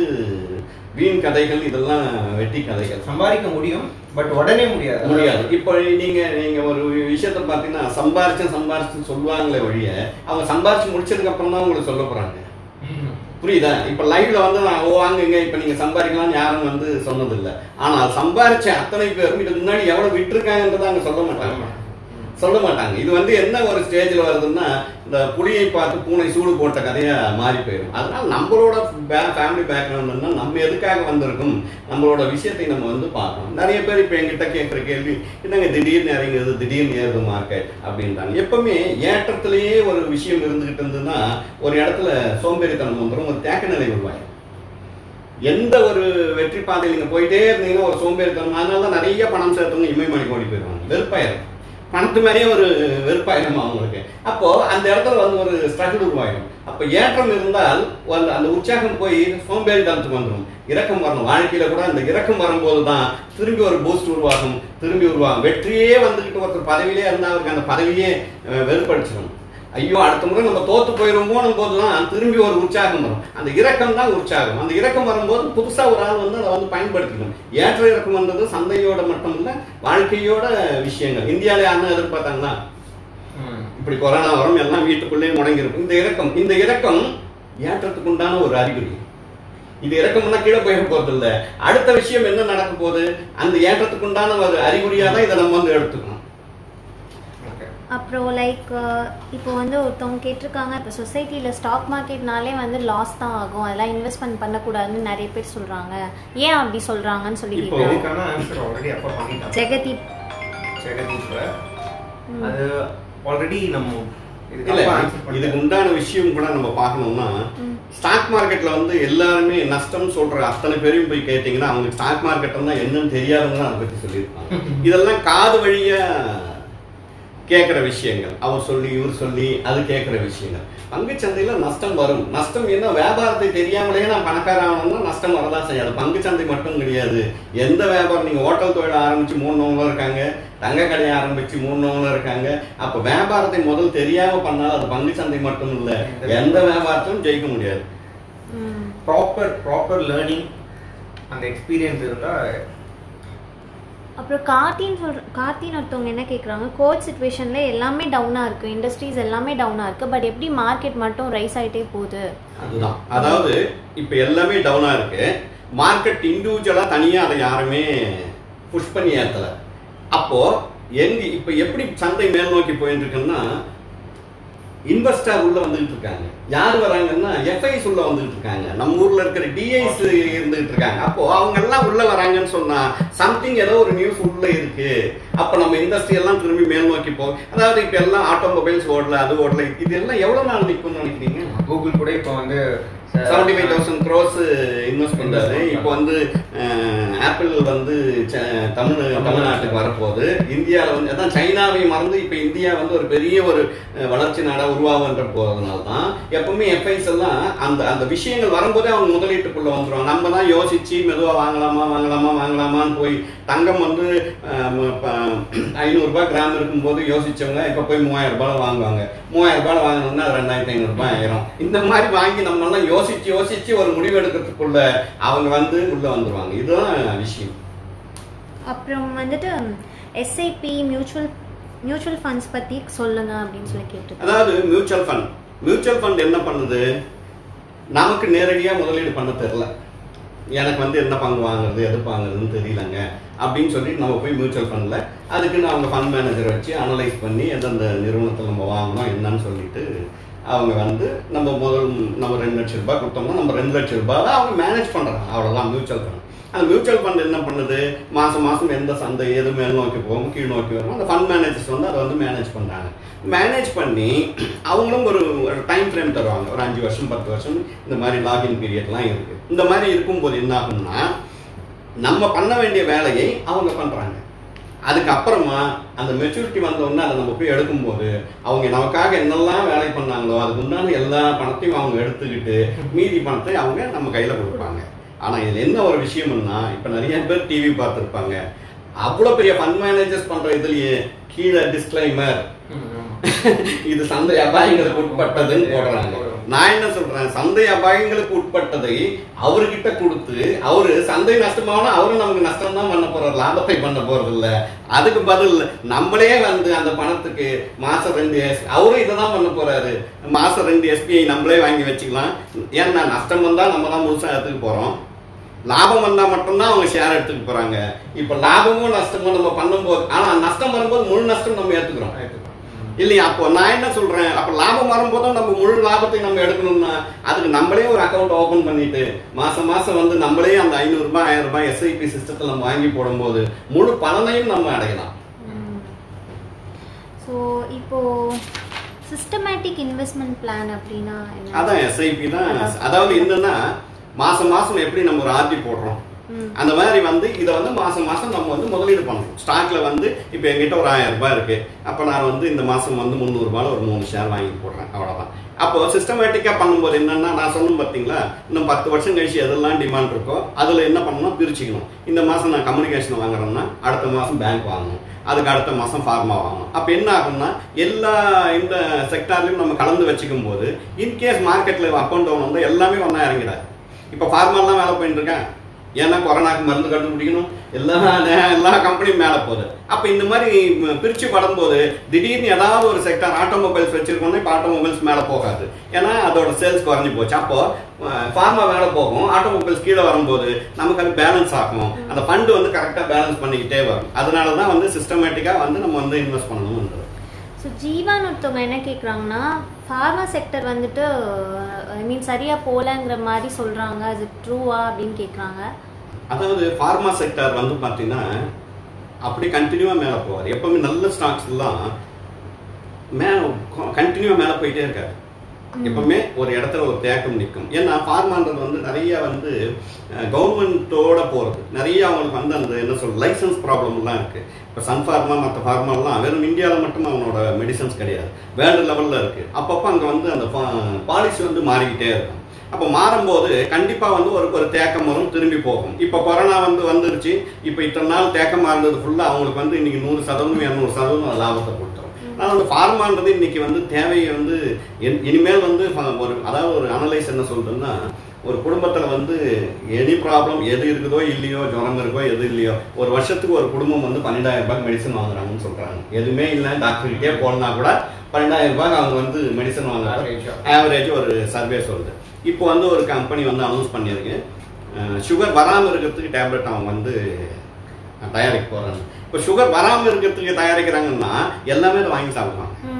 வீண் கதைகள் இதெல்லாம் வெட்டி கதைகள் சம்பாதிக்க முடியும் பட் உடனே முடியாது முடியாது இப்போ நீங்க நீங்க ஒரு விஷயத்த பாத்தீங்கன்னா சம்பாரிச்சேன் சம்பாரிச்சு சொல்லுவாங்களே ஒழிய அவங்க சம்பாரிச்சு முடிச்சதுக்கு அப்புறம் தான் உங்களுக்கு சொல்ல போறாங்க ம். புரியுதா இப்ப லைவ்ல வந்து நான் ஓ வாங்குங்க இப்ப நீங்க சம்பாதிக்கலாம்னு யாரும் வந்து சொன்னதில்ல ஆனால் சம்பாரிச்ச அத்தனை பேரும் இதுக்கு முன்னாடி எவ்வளவு விட்டுருக்காங்கன்றத அங்க சொல்ல மாட்டாங்க ஆமா. ம். சொல்ல மாட்டாங்க இது வந்து என்ன ஒரு ஸ்டேஜ்ல வருதுன்னா இந்த புலியை பார்த்து பூனை சூடு போட்ட கதையா மாறி போயிடும் அதனால நம்மளோட ஃபேமிலி பேக்ரவுண்ட்னா நம்ம எதுக்காக வந்திருக்கும் நம்மளோட விஷயத்தை நம்ம வந்து பார்க்கணும் நிறைய பேர் இப்போ எங்கிட்ட கேட்குற கேள்வி என்னங்க திடீர்னு இறங்குது திடீர்னு ஏறுது மார்க்கெட் அப்படின்றாங்க எப்பவுமே ஏற்றத்திலேயே ஒரு விஷயம் இருந்துகிட்டு இருந்ததுன்னா ஒரு இடத்துல சோம்பேறித்தனம் வந்துடும் ஒரு தேக்க நிலை உருவாயிடும் எந்த ஒரு வெற்றி பாதையில் நீங்க போயிட்டே இருந்தீங்கன்னா ஒரு சோம்பேறித்தனம் அதனால தான் நிறைய பணம் சேர்த்தவங்க இமயமலைக்கு ஓடி போயிடுவாங்க வெறுப்பாயிரும் பணத்து மேலேயே ஒரு வெறுப்பாயிரும் அவங்களுக்கு அப்போ அந்த இடத்துல வந்து ஒரு ஸ்ட்ரகிள் உருவாயிடும் அப்போ ஏற்றம் இருந்தால் அந்த அந்த உற்சாகம் போய் சோம்பேறித்தனத்துக்கு வந்துடும் இறக்கம் வரணும் வாழ்க்கையில கூட அந்த இறக்கம் வரும்போது தான் திரும்பி ஒரு பூஸ்ட் உருவாகும் திரும்பி உருவாகும் வெற்றியே வந்துகிட்டு ஒருத்தர் பதவியிலே இருந்தால் அவருக்கு அந்த பதவியே அஹ், வெறுப்படிச்சிடும் ஐயோ அடுத்த முறை நம்ம தோத்து போயிடுவோம் போதெல்லாம் திரும்பி ஒரு உற்சாகம் வரும் அந்த இரக்கம் தான் உற்சாகம் அந்த இரக்கம் வரும்போது புதுசா ஒரு ஆள் வந்து அதை வந்து பயன்படுத்திக்கணும் ஏற்ற இறக்கம் வந்தது சந்தையோட மட்டும் இல்ல வாழ்க்கையோட விஷயங்கள் இந்தியாவில யாரும் எதிர்பார்த்தாங்களா ம். இப்படி கொரோனா வரும் எல்லாம் வீட்டுக்குள்ளேயே முடங்கி இருக்கும் இந்த இரக்கம் இந்த இரக்கம் ஏற்றத்துக்கு உண்டான ஒரு அறிகுறி இது இறக்கம்னா கீழே போயிட போறது இல்ல அடுத்த விஷயம் என்ன நடக்க போகுது அந்த ஏற்றத்துக்கு உண்டான ஒரு அறிகுறியா தான் இதை நம்ம வந்து எடுத்துக்கணும் Okay. அப்புறம் லைக் இப்போ வந்து ஒருத்தவங்க கேட்டிருக்காங்க இப்போ சொசைட்டியில் ஸ்டாக் மார்க்கெட்னாலே வந்து லாஸ் தான் ஆகும் அதெல்லாம் இன்வெஸ்ட்மெண்ட் பண்ணக்கூடாதுன்னு நிறைய பேர் சொல்கிறாங்க ஏன் அப்படி சொல்கிறாங்கன்னு சொல்லி இப்போ- கேட்குறாங்க இதுக்கான ஆன்சர் ஆல்ரெடி அப்பா பண்ணிட்டாங்க ஜெகதீப் ஜெகதீப் ம். அது ஆல்ரெடி நம்ம இதுக்கு இல்ல அப்பா answer இதுக்கு பண்ணிட்டாங்க. உண்டான விஷயம் கூட நம்ம பார்க்கணும்னா ம். ஸ்டாக் மார்க்கெட்ல வந்து எல்லாருமே நஷ்டம் சொல்ற அத்தனை பேரையும் போய் கேட்டீங்கன்னா அவங்களுக்கு ஸ்டாக் மார்க்கெட்னா என்னன்னு தெரியாதவங்க அதை பத்தி சொல்லியிருப்பாங்க இதெல்லாம் காது வழியா கேட்குற விஷயங்கள் அவர் சொல்லி இவர் சொல்லி அது கேட்குற விஷயங்கள் பங்குச்சந்தையில் நஷ்டம் வரும் நஷ்டம் என்ன வியாபாரத்தை தெரியாமலேயே நான் பணக்காரன் ஆகணும்னா நஷ்டம் வரதான் செய்யாது பங்குச்சந்தை மட்டும் கிடையாது எந்த வியாபாரம் நீங்கள் ஹோட்டல் தொழில் ஆரம்பித்து மூணுவங்களும் இருக்காங்க தங்க கடையை ஆரம்பித்து மூணுவங்களும் இருக்காங்க அப்போ வியாபாரத்தை முதல் தெரியாமல் பண்ணாலும் அது பங்குச்சந்தை மட்டும் இல்லை எந்த வியாபாரத்திலும் ஜெயிக்க முடியாது ம். ப்ராப்பர் ப்ராப்பர் லேர்னிங் அந்த எக்ஸ்பீரியன்ஸ் இருந்தால் அப்புறம் கார்த்தின்னு சொல்ற கார்த்தின்னு ஒருத்தவங்க என்ன கேட்குறாங்க கோச் சுச்சுவேஷன்ல எல்லாமே டவுனாக இருக்கு இண்டஸ்ட்ரீஸ் எல்லாமே டவுனாக இருக்கு பட் எப்படி மார்க்கெட் மட்டும் ரைஸ் ஆயிட்டே போகுது அதுதான் அதாவது இப்போ எல்லாமே டவுனாக இருக்கு மார்க்கெட் இண்டிவிஜுவலாக தனியாக அதை யாருமே புஷ் பண்ணி ஏற்றலை அப்போ எங்க இப்போ எப்படி சந்தை மேல் நோக்கி போயிட்டு இருக்குன்னா இன்வெஸ்டர் உள்ள வந்துகிட்டு இருக்காங்க யார் வராங்கன்னா எஃப்ஐஸ் உள்ள வந்துகிட்டு இருக்காங்க நம்ம ஊர்ல இருக்கிற டிஐஸ் இருந்துகிட்டு இருக்காங்க அப்போ அவங்க எல்லாம் உள்ள வராங்கன்னு சொன்னா சம்திங் ஏதோ ஒரு நியூஸ் உள்ள இருக்கு அப்ப நம்ம இண்டஸ்ட்ரி எல்லாம் திரும்பி மேல் நோக்கி போகும் அதாவது இப்ப எல்லாம் ஆட்டோமொபைல்ஸ் ஓடல அது ஓடல இது எல்லாம் எவ்வளவு நாள் நிற்கும்னு நினைக்கிறீங்க கூகுள் கூட இப்போ வந்து seventy five thousand crores invest பண்றாரு இப்போ வந்து ஆப்பிள் வந்து ச- தமிழ் தமிழ்நாட்டுக்கு வரப்போகுது இந்தியாவில் வந்து அதான் சைனாவை மறந்து இப்போ இந்தியா வந்து ஒரு பெரிய ஒரு அஹ், வளர்ச்சி நாடாக உருவாகுன்ற போகிறதுனால தான் எப்பவுமே எஃப்ஐஸ் எல்லாம் அந்த அந்த விஷயங்கள் வரும்போதே அவங்க முதலீட்டுக்குள்ள வந்துருவாங்க நம்ம தான் யோசிச்சு மெதுவாக வாங்கலாமா வாங்கலாமா வாங்கலாமான்னு போய் தங்கம் வந்து ஐநூறுரூபா கிராம் இருக்கும்போது யோசிச்சவங்க இப்போ போய் மூவாயிரம் ரூபாய் வாங்குவாங்க மூவாயிரம் ரூபாய் வாங்கணும்னா அது ரெண்டாயிரத்தி ஐநூறுரூபா ஆயிரும் இந்த மாதிரி வாங்கி நம்ம எல்லாம் யோசிச்சு யோசிச்சு ஒரு முடிவு எடுக்கிறதுக்குள்ள அவங்க வந்து உள்ள வந்துருவாங்க இதுதான் விஷயம் அப்புறம் வந்துட்டு எஸ்ஐபி மியூச்சுவல் மியூச்சுவல் ஃபண்ட்ஸ் பற்றி சொல்லுங்க அப்படின்னு சொல்லி கேட்டிருக்காங்க அதாவது மியூச்சுவல் ஃபண்ட் மியூச்சுவல் ஃபண்ட் என்ன பண்ணுது நமக்கு நேரடியாக முதலீடு பண்ண தெரில எனக்கு வந்து என்ன பங்கு வாங்குறது எது வாங்குறதுன்னு தெரியலங்க அப்படின்னு சொல்லி நம்ம போய் மியூச்சுவல் ஃபண்டில் அதுக்குன்னு அவங்க ஃபண்ட் மேனேஜரை வச்சு அனலைஸ் பண்ணி எந்தெந்த நிறுவனத்தில் நம்ம வாங்கணும் என்னன்னு சொல்லிட்டு அவங்க வந்து நம்ம முதல் நம்ம ரெண்டு லட்சம் ரூபாய் கொடுத்தோம்னா நம்ம ரெண்டு லட்சம் ரூபாவை அவங்க மேனேஜ் பண்ணுறாங்க அவ்வளோதான் மியூச்சுவல் ஃபண்ட் அந்த மியூச்சுவல் ஃபண்ட் என்ன பண்ணுது மாதம் மாதம் எந்த சந்தை எது மேல் நோக்கி போகும் கீழ் நோக்கி வரும் அந்த ஃபண்ட் மேனேஜர்ஸ் வந்து அதை வந்து மேனேஜ் பண்ணுறாங்க மேனேஜ் பண்ணி அவங்களும் ஒரு டைம் ஃப்ரேம் தருவாங்க ஒரு அஞ்சு வருஷம் பத்து வருஷம் இந்த மாதிரி லாகின் பீரியட்லாம் இருக்குது இந்த மாதிரி இருக்கும்போது என்ன ஆகும்னா நம்ம பண்ண வேண்டிய வேலையை அவங்க பண்ணுறாங்க அதுக்கப்புறமா அந்த மெச்சூரிட்டி வந்தோடனே அதை நம்ம போய் எடுக்கும்போது அவங்க நமக்காக என்னெல்லாம் வேலை பண்ணாங்களோ அதுக்கு உண்டான எல்லா பணத்தையும் அவங்க எடுத்துக்கிட்டு மீதி பணத்தை அவங்க நம்ம கையில் கொடுப்பாங்க ஆனால் இதில் என்ன ஒரு விஷயம்னா இப்போ நிறைய பேர் டிவி பார்த்துருப்பாங்க அவ்வளோ பெரிய ஃபண்ட் மேனேஜர்ஸ் பண்ணுற இதுலயே கீழே டிஸ்க்ளைமர் இது சந்தை அபாயங்களுக்கு உட்பட்டதுன்னு போடுறாங்க நான் என்ன சொல்றேன் சந்தை அபாயங்களுக்கு உட்பட்டதை அவர்கிட்ட கொடுத்து அவரு சந்தை நஷ்டமானா அவரும் நமக்கு நஷ்டம் தான் பண்ண போறாரு லாபத்தை பண்ண போறது இல்ல அதுக்கு பதில் நம்மளே வந்து அந்த பணத்துக்கு மாசம் ரெண்டு எஸ் அவரும் இதை தான் பண்ண போறாரு மாசம் ரெண்டு எஸ்பிஐ நம்மளே வாங்கி வச்சுக்கலாம் ஏன்னா நஷ்டம் வந்தா நம்ம தான் முழுசா எடுத்துக்க போறோம் லாபம் வந்தா மட்டும்தான் அவங்க ஷேர் எடுத்துக்க போறாங்க இப்ப லாபமும் நஷ்டமும் நம்ம பண்ணும்போது ஆனா நஷ்டம் வரும்போது முழு நஷ்டம் நம்ம ஏத்துக்கிறோம் இல்லையா அப்போ நான் என்ன சொல்றேன் அப்ப லாபம் வரும்போதும் நம்ம முழு லாபத்தை நம்ம எடுக்கணும்னா அதுக்கு நம்மளே ஒரு அக்கௌண்ட் ஓபன் பண்ணிட்டு மாசம் மாசம் வந்து நம்மளே அந்த ஐநூறு ரூபாய் ஆயிரம் ரூபாய் எஸ்ஐபி சிஸ்டத்தில் நம்ம வாங்கி போடும்போது முழு பலனையும் நம்ம அடையலாம் ஸோ இப்போ சிஸ்டமேட்டிக் இன்வெஸ்ட்மெண்ட் பிளான் அப்படின்னா என்ன அதான் எஸ்ஐபி தான் அதாவது என்னன்னா மாசம் மாசம் எப்படி நம்ம ஒரு ஆர்டி போடுறோம் ம். அந்த மாதிரி வந்து இதை வந்து மாசம் மாசம் நம்ம வந்து முதலீடு பண்ணணும் ஸ்டாக்ல வந்து இப்போ எங்கிட்ட ஒரு ஆயிரம் ரூபாய் இருக்கு அப்போ நான் வந்து இந்த மாசம் வந்து முந்நூறு ரூபாய் ஒரு மூணு ஷேர் வாங்கி போடுறேன் அவ்வளவுதான் அப்போ சிஸ்டமேட்டிக்காக பண்ணும்போது என்னன்னா நான் சொன்னேன் பார்த்தீங்களா இன்னும் பத்து வருஷம் கழிச்சு எதெல்லாம் டிமாண்ட் இருக்கோ அதில் என்ன பண்ணணும் பிரிச்சுக்கணும் இந்த மாதம் நான் கம்யூனிகேஷன் வாங்குறேன்னா அடுத்த மாதம் பேங்க் வாங்கணும் அதுக்கு அடுத்த மாதம் ஃபார்மா வாங்கணும் அப்போ என்ன ஆகும்னா எல்லா இந்த செக்டார்லையும் நம்ம கலந்து வச்சுக்கும் போது இன்கேஸ் மார்க்கெட்டில் அப் அண்ட் டவுன் வந்து எல்லாமே ஒன்றா இறங்கிடாது இப்போ ஃபார்மாலாம் வேலை போயிட்டு இருக்கேன் ஏன்னா கொரோனாக்கு மருந்து கண்டுபிடிக்கணும் எல்லா நே- எல்லா கம்பெனியும் மேலே போகுது அப்போ இந்த மாதிரி ம- பிரிச்சு படும்போது திடீர்னு ஏதாவது ஒரு செக்டார் ஆட்டோமொபைல்ஸ் வச்சிருக்கோம்னா இப்போ ஆட்டோமொபைல்ஸ் மேலே போகாது ஏன்னா அதோட சேல்ஸ் குறைஞ்சி போச்சு அப்போ ஃபார்மா மேலே போகும் ஆட்டோமொபைல்ஸ் கீழே வரும்போது நமக்கு அது பேலன்ஸ் ஆகும் அந்த ஃபண்டு வந்து கரெக்டாக பேலன்ஸ் பண்ணிக்கிட்டே வரும் அதனால தான் வந்து சிஸ்டமேட்டிக்காக வந்து நம்ம வந்து இன்வெஸ்ட் பண்ணணும்ன்றது ஸோ ஜீவான் ஒருத்தவங்க என்ன கேட்குறாங்கன்னா ஃபார்மா செக்டர் வந்துட்டு ஐ மீன் சரியாக போகலங்கிற மாதிரி சொல்கிறாங்க அது ட்ரூவா அப்படின்னு கேட்குறாங்க அதாவது ஃபார்மா செக்டார் வந்து பார்த்தீங்கன்னா அப்படி கண்டினியூவாக மேலே போவார் எப்பவுமே நல்ல ஸ்டாக்ஸ் எல்லாம் மே கண்டினியூவாக மேலே போயிட்டே இருக்காரு எப்பவுமே ஒரு இடத்துல ஒரு தேக்கம் நிற்கும் ஏன்னா ஃபார்மான்றது வந்து நிறைய வந்து கவர்மெண்ட்டோட போகிறது நிறைய அவங்களுக்கு வந்து அந்த என்ன சொல் லைசன்ஸ் ப்ராப்ளம்லாம் இருக்குது இப்போ சன் ஃபார்மா மற்ற ஃபார்மாலாம் வெறும் இந்தியாவில் மட்டும் அவனோட மெடிசன்ஸ் கிடையாது வேர்ல்டு லெவலில் இருக்குது அப்பப்போ அங்கே வந்து அந்த பாலிசி வந்து மாறிக்கிட்டே இருக்கும் அப்போ மாறும்போது கண்டிப்பாக வந்து ஒரு ஒரு தேக்கம் வரும் திரும்பி போகும் இப்போ கொரோனா வந்து வந்துருச்சு இப்போ இத்தனை நாள் தேக்கமாக இருந்தது ஃபுல்லாக அவங்களுக்கு வந்து இன்னைக்கு நூறு சதவீதம் இரநூறு சதவீதம் லாபத்தை கொடுத்துரும் ஆனால் அந்த ஃபார்மான்றது இன்னைக்கு வந்து தேவையை வந்து இனி- இனிமேல் வந்து ஃப- ஒரு அதாவது ஒரு அனலைஸ் என்ன சொல்றதுன்னா ஒரு குடும்பத்தில் வந்து எனி ப்ராப்ளம் எது இருக்குதோ இல்லையோ ஜுரம் இருக்கோ எது இல்லையோ ஒரு வருஷத்துக்கு ஒரு குடும்பம் வந்து பன்னெண்டாயிரம் ரூபாய்க்கு மெடிசன் வாங்குறாங்கன்னு சொல்றாங்க எதுவுமே இல்லை டாக்டர்கிட்டே போனா கூட பன்னெண்டாயிரம் ரூபாய்க்கு அவங்க வந்து மெடிசன் வாங்குறாங்க Average ஆ. ஆவரேஜ் ஒரு சர்வே சொல்லுது இப்போ வந்து ஒரு கம்பெனி வந்து அனௌன்ஸ் பண்ணியிருக்கு சுகர் வராமல் இருக்கிறதுக்கு டேப்லெட் அவங்க வந்து தயாரிக்க போகிறாங்க இப்போ சுகர் வராமல் இருக்கிறதுக்கு தயாரிக்கிறாங்கன்னா எல்லாமே அதை வாங்கி சாப்பிடுவாங்க ம்.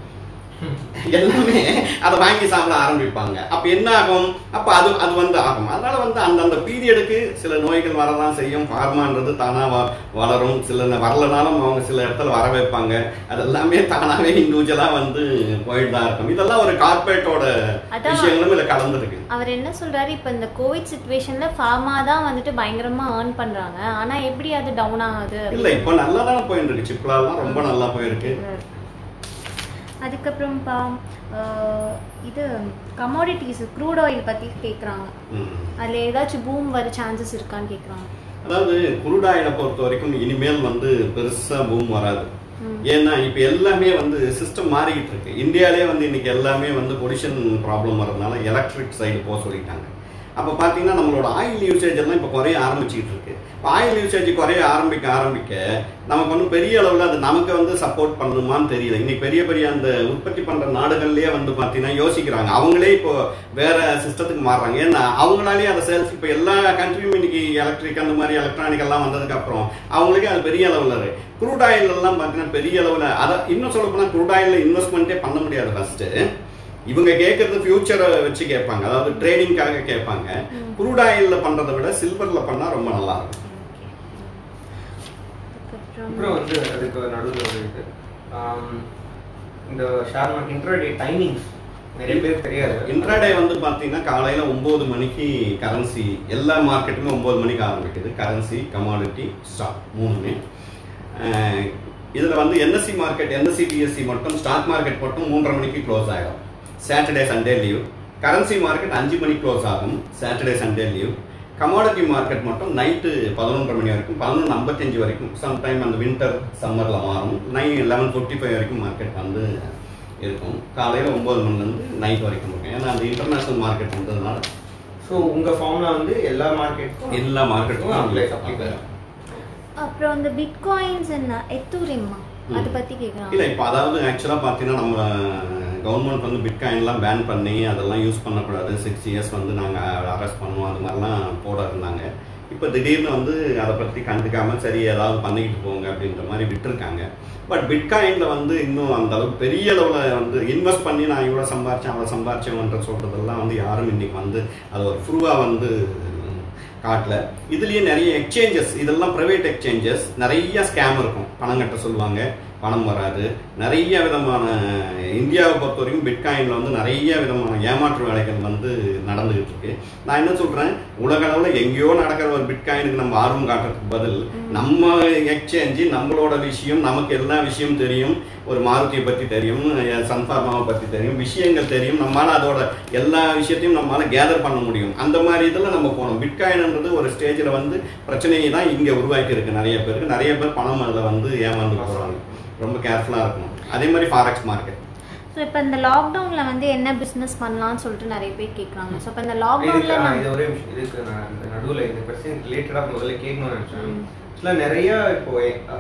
எல்லாமே அதை வாங்கி சாப்பிட ஆரம்பிப்பாங்க அப்ப என்ன ஆகும் அப்ப அது அது வந்து ஆகும் அதனால வந்து அந்தந்த பீரியடுக்கு சில நோய்கள் வரதான் செய்யும் ஃபார்மான்றது தானா வ- வளரும் சில ந- வரலனாலும் அவங்க சில இடத்துல வர வைப்பாங்க அது எல்லாமே தானாவே இண்டிவிஜுவலா வந்து போயிட்டு தான் இருக்கும் இதெல்லாம் ஒரு கார்பரேட்டோட அதான். விஷயங்களும் இதுல கலந்துருக்கு அவர் என்ன சொல்றாரு இப்போ இந்த கோவிட் சுச்சுவேஷன்ல ஃபார்மா தான் வந்துட்டு பயங்கரமா ஏர்ன் பண்றாங்க ஆனா எப்படி அது டவுன் ஆகுது இல்ல இப்போ நல்லா தானே போயிட்டு இருக்கு சிப்லாலாம் ரொம்ப நல்லா போயிருக்கு அதுக்கப்புறம்ப்பா ஆஹ், இது கமாடிட்டிஸ் க்ரூட் ஆயில் பத்தி கேக்குறாங்க ம். அதுல ஏதாச்சும் பூம் வர சான்சஸ் இருக்கான்னு கேக்குறாங்க அதாவது குருடாயில பொறுத்த வரைக்கும் இனிமேல் வந்து பெருசா பூம் வராது ம். ஏன்னா இப்போ எல்லாமே வந்து சிஸ்டம் மாறிக்கிட்டு இருக்கு இந்தியாவிலே வந்து இன்னைக்கு எல்லாமே வந்து பொல்யூஷன் ப்ராப்ளம் வரதுனால எலக்ட்ரிக் சைடு போக சொல்லிட்டாங்க அப்போ பார்த்தீங்கன்னா நம்மளோட ஆயில் யூசேஜ் எல்லாம் இப்போ குறைய ஆரம்பிச்சுக்கிட்டு இருக்கு இப்போ ஆயில் யூசேஜ் குறைய ஆரம்பிக்க ஆரம்பிக்க நமக்கு வந்து பெரிய அளவில் அது நமக்கு வந்து சப்போர்ட் பண்ணுமான்னு தெரியல இன்னைக்கு பெரிய பெரிய அந்த உற்பத்தி பண்ணுற நாடுகள்லேயே வந்து பார்த்தீங்கன்னா யோசிக்கிறாங்க அவங்களே இப்போ வேற சிஸ்டத்துக்கு மாறுறாங்க ஏன்னா அவங்களாலேயே அந்த சேல்ஸ் இப்போ எல்லா கண்ட்ரியும் இன்னைக்கு எலக்ட்ரிக் அந்த மாதிரி எலக்ட்ரானிக் எல்லாம் வந்ததுக்கு அப்புறம் அவங்களுக்கே அது பெரிய அளவில் இருக்கு குரூட் ஆயில் எல்லாம் பார்த்தீங்கன்னா பெரிய அளவில் அதை இன்னும் சொல்ல போனால் குரூட் ஆயிலில் இன்வெஸ்ட்மெண்ட்டே பண்ண முடியாது ஃபர்ஸ்ட்டு இவங்க கேட்கறது ஃபியூச்சரை வச்சு கேட்பாங்க அதாவது ட்ரேடிங்காக கேட்பாங்க குரூட் ஆயிலில் பண்ணுறதை விட சில்வரில் பண்ணால் ரொம்ப நல்லா இருக்கும் அதுக்கப்புறம் அப்புறம் வந்து அதுக்கு நடுவில் ஒரு இது ஆம், இந்த ஷேர் மார்க்கெட் இன்ட்ராடே டைமிங்ஸ் நிறைய பேர் தெரியாது இன்ட்ராடே வந்து பார்த்தீங்கன்னா காலையில் ஒம்பது மணிக்கு கரன்சி எல்லா மார்க்கெட்டுமே ஒம்பது மணிக்கு ஆரம்பிக்குது கரன்சி கமாடிட்டி ஸ்டாக் மூணுமே இதில் வந்து என்எஸ்சி மார்க்கெட் என்எஸ்சி பிஎஸ்சி மட்டும் ஸ்டாக் மார்க்கெட் மட்டும் மூன்றரை மணிக்கு க்ளோஸ் ஆகிடும் Saturday Sunday leave currency market அஞ்சு மணிக்கு க்ளோஸ் ஆகும் Saturday Sunday leave commodity market மட்டும் நைட்டு பதினொன்றரை மணி வரைக்கும் பதினொன்று ஐம்பத்தஞ்சு வரைக்கும் சம்டைம் அந்த வின்டர் சம்மரில் மாறும் நைன் லெவன் ஃபிஃப்டி ஃபைவ் வரைக்கும் மார்க்கெட் வந்து இருக்கும் காலையில் ஒம்பது மணிலேருந்து நைட் வரைக்கும் இருக்கும் ஏன்னா அந்த இன்டர்நேஷ்னல் மார்க்கெட் வந்ததுனால ஸோ உங்க ஃபார்ம்ல வந்து எல்லா மார்க்கெட்டுக்கும் எல்லா மார்க்கெட்டும் apply, apply. அப்புறம் அந்த பிட்காயின்ஸ் என்ன எத்தூரியம்மா அதை பத்தி கேக்குறாங்க இல்லை இப்போ அதாவது ஆக்சுவலாக பார்த்தீங்கன்னா நம்ம கவர்மெண்ட் வந்து பிட்காயின்லாம் பேன் பண்ணி அதெல்லாம் யூஸ் பண்ணக்கூடாது சிக்ஸ் இயர்ஸ் வந்து நாங்கள் அரெஸ்ட் பண்ணுவோம் அது மாதிரிலாம் போட இருந்தாங்க இப்போ திடீர்னு வந்து அதை பற்றி கண்டுக்காம சரி ஏதாவது பண்ணிக்கிட்டு போங்க அப்படின்ற மாதிரி விட்டுருக்காங்க பட் பிட்காயினில் வந்து இன்னும் அந்த அளவுக்கு பெரிய அளவில் வந்து இன்வெஸ்ட் பண்ணி நான் இவ்வளோ சம்பாரிச்சேன் அவ்வளோ சம்பாரிச்சேன்ற சொல்கிறதெல்லாம் வந்து யாரும் இன்னைக்கு வந்து அது ஒரு ப்ரூவாக வந்து காட்டல இதுலயே நிறைய எக்ஸ்சேஞ்சஸ் இதெல்லாம் பிரைவேட் எக்ஸ்சேஞ்சஸ் நிறைய ஸ்கேம் இருக்கும் பணம் கட்ட சொல்லுவாங்க பணம் வராது நிறைய விதமான இந்தியாவை பொறுத்த வரைக்கும் பிட்காயின்ல வந்து நிறைய விதமான ஏமாற்று வேலைகள் வந்து நடந்துகிட்டு இருக்கு நான் என்ன சொல்றேன் உலக அளவில் எங்கேயோ நடக்கிற ஒரு பிட்காயினுக்கு நம்ம ஆர்வம் காட்டுறதுக்கு பதில் நம்ம எக்ஸ்சேஞ்சு நம்மளோட விஷயம் நமக்கு எல்லா விஷயம் தெரியும் ஒரு மாருதியை பற்றி தெரியும் சன்ஃபார்மாவை பற்றி தெரியும் விஷயங்கள் தெரியும் நம்மளால அதோட எல்லா விஷயத்தையும் நம்மளால கேதர் பண்ண முடியும் அந்த மாதிரி இதில் நம்ம போகணும் பிட்காயின்ன்றது ஒரு ஸ்டேஜில் வந்து பிரச்சனையை தான் இங்கே உருவாக்கி இருக்கு நிறைய பேருக்கு நிறைய பேர் பணம் அதில் வந்து ஏமாந்து போகிறாங்க ரொம்ப கேர்ஃபுல்லாக இருக்கணும் அதே மாதிரி ஃபாரெக்ஸ் மார்க்கெட் ஸோ இப்போ இந்த லாக்டவுன்ல வந்து என்ன பிசினஸ் பண்ணலாம்னு சொல்லிட்டு நிறைய பேர் கேக்குறாங்க ஸோ இப்போ இந்த இதுக்கு லாக்டவுன்ல நான் நம்ம இது ஒரே விஷயம் இதுக்கு நான் இந்த நடுவில் இந்த கொஸ்டின் ரிலேட்டடாக முதல்ல கேட்கணும்னு நினச்சேன் ஆக்சுவலாக நிறைய இப்போ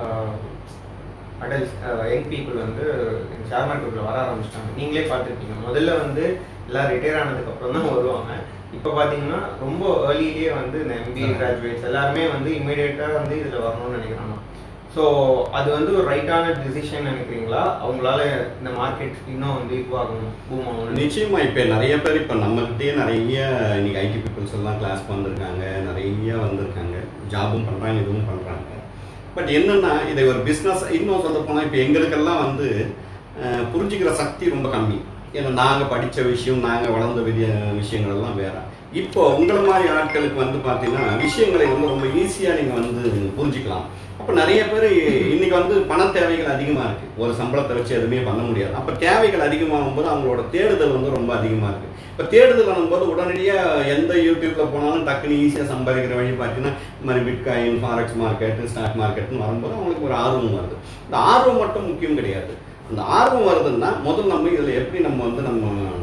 அடல்ட்ஸ் யங் பீப்புள் வந்து ஷேர் மார்க்கெட்டில் வர ஆரம்பிச்சிட்டாங்க நீங்களே பார்த்துருக்கீங்க முதல்ல வந்து எல்லாம் ரிட்டையர் ஆனதுக்கு அப்புறம் தான் வருவாங்க இப்போ பார்த்தீங்கன்னா ரொம்ப ஏர்லிலேயே வந்து இந்த எம்பிஏ கிராஜுவேட்ஸ் எல்லாருமே வந்து இமீடியட்டாக வந்து இதில் வரணும்னு நினைக்கிறாங்க ஸோ அது வந்து ஒரு ரைட்டான டிசிஷன் நினைக்கிறீங்களா அவங்களால இந்த மார்க்கெட் இன்னும் வந்து இதுவாகணும் பூம் ஆகணும் நிச்சயமா இப்போ நிறைய பேர் இப்போ நம்மகிட்டயே நிறைய இன்னைக்கு ஐடி பீப்புள்ஸ் எல்லாம் கிளாஸ்க்கு வந்திருக்காங்க நிறைய வந்திருக்காங்க ஜாபும் பண்ணுறாங்க இதுவும் பண்ணுறாங்க பட் என்னன்னா இதை ஒரு பிஸ்னஸ் இன்னும் சொல்ல போனால் இப்போ எங்களுக்கெல்லாம் வந்து அஹ், புரிஞ்சுக்கிற சக்தி ரொம்ப கம்மி ஏன்னா நாங்கள் படித்த விஷயம் நாங்கள் வளர்ந்த விதிய விஷயங்கள் எல்லாம் வேற இப்போ உங்களை மாதிரி ஆட்களுக்கு வந்து பார்த்தீங்கன்னா விஷயங்களை வந்து ரொம்ப ஈஸியாக நீங்கள் வந்து புரிஞ்சுக்கலாம் அப்போ நிறைய பேர் இன்னைக்கு வந்து பண தேவைகள் அதிகமாக இருக்குது ஒரு சம்பளத்தை வச்சு எதுவுமே பண்ண முடியாது அப்போ தேவைகள் அதிகமாகும் போது அவங்களோட தேடுதல் வந்து ரொம்ப அதிகமாக இருக்குது இப்போ தேடுதல் ஆகும்போது உடனடியாக எந்த யூடியூப்ல போனாலும் டக்குன்னு ஈஸியாக சம்பாதிக்கிற வழி பார்த்தீங்கன்னா இந்த மாதிரி பிட்காயின் ஃபாரெக்ஸ் மார்க்கெட் ஸ்டாக் மார்க்கெட்னு வரும்போது அவங்களுக்கு ஒரு ஆர்வம் வருது இந்த ஆர்வம் மட்டும் முக்கியம் கிடையாது அந்த ஆர்வம் வருதுன்னா முதல்ல நம்ம இதில் எப்படி நம்ம வந்து நம்ம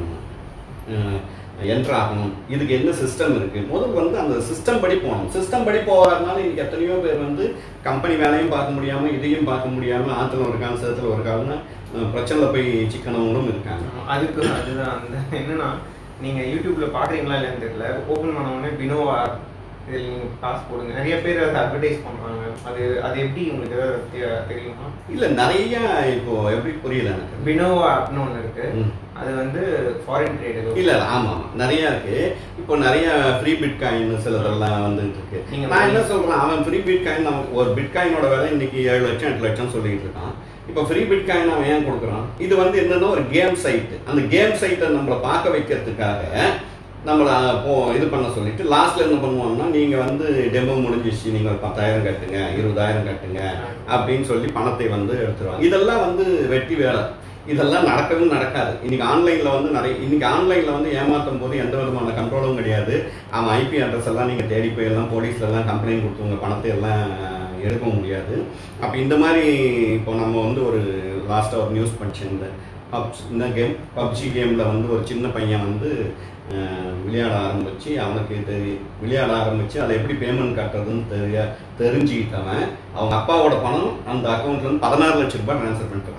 என்ட்ரு ஆகணும் இதுக்கு என்ன சிஸ்டம் இருக்கு முதல் வந்து அந்த சிஸ்டம் படி போகணும் சிஸ்டம் படி போகாதனால இன்னைக்கு எத்தனையோ பேர் வந்து கம்பெனி வேலையும் பார்க்க முடியாம இதையும் பார்க்க முடியாம ஆத்துல ஒரு கால் சேத்துல ஒரு கால்னு அஹ், பிரச்சனையில போய் சிக்கனவங்களும் இருக்காங்க அதுக்கு அதுதான் அந்த என்னன்னா நீங்க யூடியூப்ல பாக்குறீங்களா இல்லைன்னு தெரியல ஓபன் பண்ண உடனே பினோவா இதில் நீங்க காசு போடுங்க நிறைய பேர் அதை அட்வர்டைஸ் பண்றாங்க அது அது எப்படி உங்களுக்கு ஏதாவது தெ- தெரியுமா இல்ல நிறைய இப்போ எப்படி புரியல எனக்கு பினோவா ஆப்னு ஒன்று இருக்கு ம். அது வந்து ஃபாரின் ட்ரேட் இல்ல இல்ல ஆமா ஆமா நிறைய இருக்கு இப்போ நிறைய ஃப்ரீ பிட் காயின் சிலதெல்லாம் வந்துட்டு இருக்கு நீங்க நான் என்ன சொல்றேன் அவன் ஃப்ரீ பிட் காயின் நமக்கு ஒரு பிட் காயினோட விலை இன்னைக்கு ஏழு லட்சம் எட்டு லட்சம் சொல்லிட்டு இருக்கான் இப்போ ஃப்ரீ பிட் காயின் அவன் ஏன் கொடுக்குறான் இது வந்து என்னன்னா ஒரு கேம் சைட் அந்த கேம் சைட்டை நம்மளை பார்க்க வைக்கிறதுக்காக நம்மளை போ இது பண்ண சொல்லிட்டு லாஸ்ட்ல என்ன பண்ணுவாங்கன்னா நீங்க வந்து டெமோ முடிஞ்சிச்சு நீங்க ஒரு பத்தாயிரம் கட்டுங்க இருபதாயிரம் கட்டுங்க அப்படின்னு சொல்லி பணத்தை வந்து எடுத்துருவாங்க இதெல்லாம் வந்து வெட்டி வேலை இதெல்லாம் நடக்கவும் நடக்காது இன்னைக்கு ஆன்லைன்ல வந்து நிறைய இன்னைக்கு ஆன்லைன்ல வந்து ஏமாத்தும் போது எந்த விதமான கண்ட்ரோலும் கிடையாது அவன் ஐபி அட்ரஸ் எல்லாம் நீங்க தேடி போய் எல்லாம் போலீஸ்ல எல்லாம் கம்ப்ளைண்ட் கொடுத்து உங்க பணத்தை எல்லாம் எடுக்க முடியாது அப்ப இந்த மாதிரி இப்போ நம்ம வந்து ஒரு லாஸ்டா ஒரு நியூஸ் படிச்சேன் இந்த பப்ஸ் இந்த கேம் பப்ஜி கேம்ல வந்து ஒரு சின்ன பையன் வந்து அஹ், விளையாட ஆரம்பிச்சு அவனுக்கு தெரி விளையாட ஆரம்பிச்சு அதை எப்படி பேமெண்ட் கட்டுறதுன்னு தெரிய தெரிஞ்சுக்கிட்டவன் அவங்க அப்பாவோட பணம் அந்த அக்கௌண்ட்ல இருந்து பதினாறு லட்சம் ரூபாய் ட்ரான்ஸ்ஃபர் பண்ணிட்டு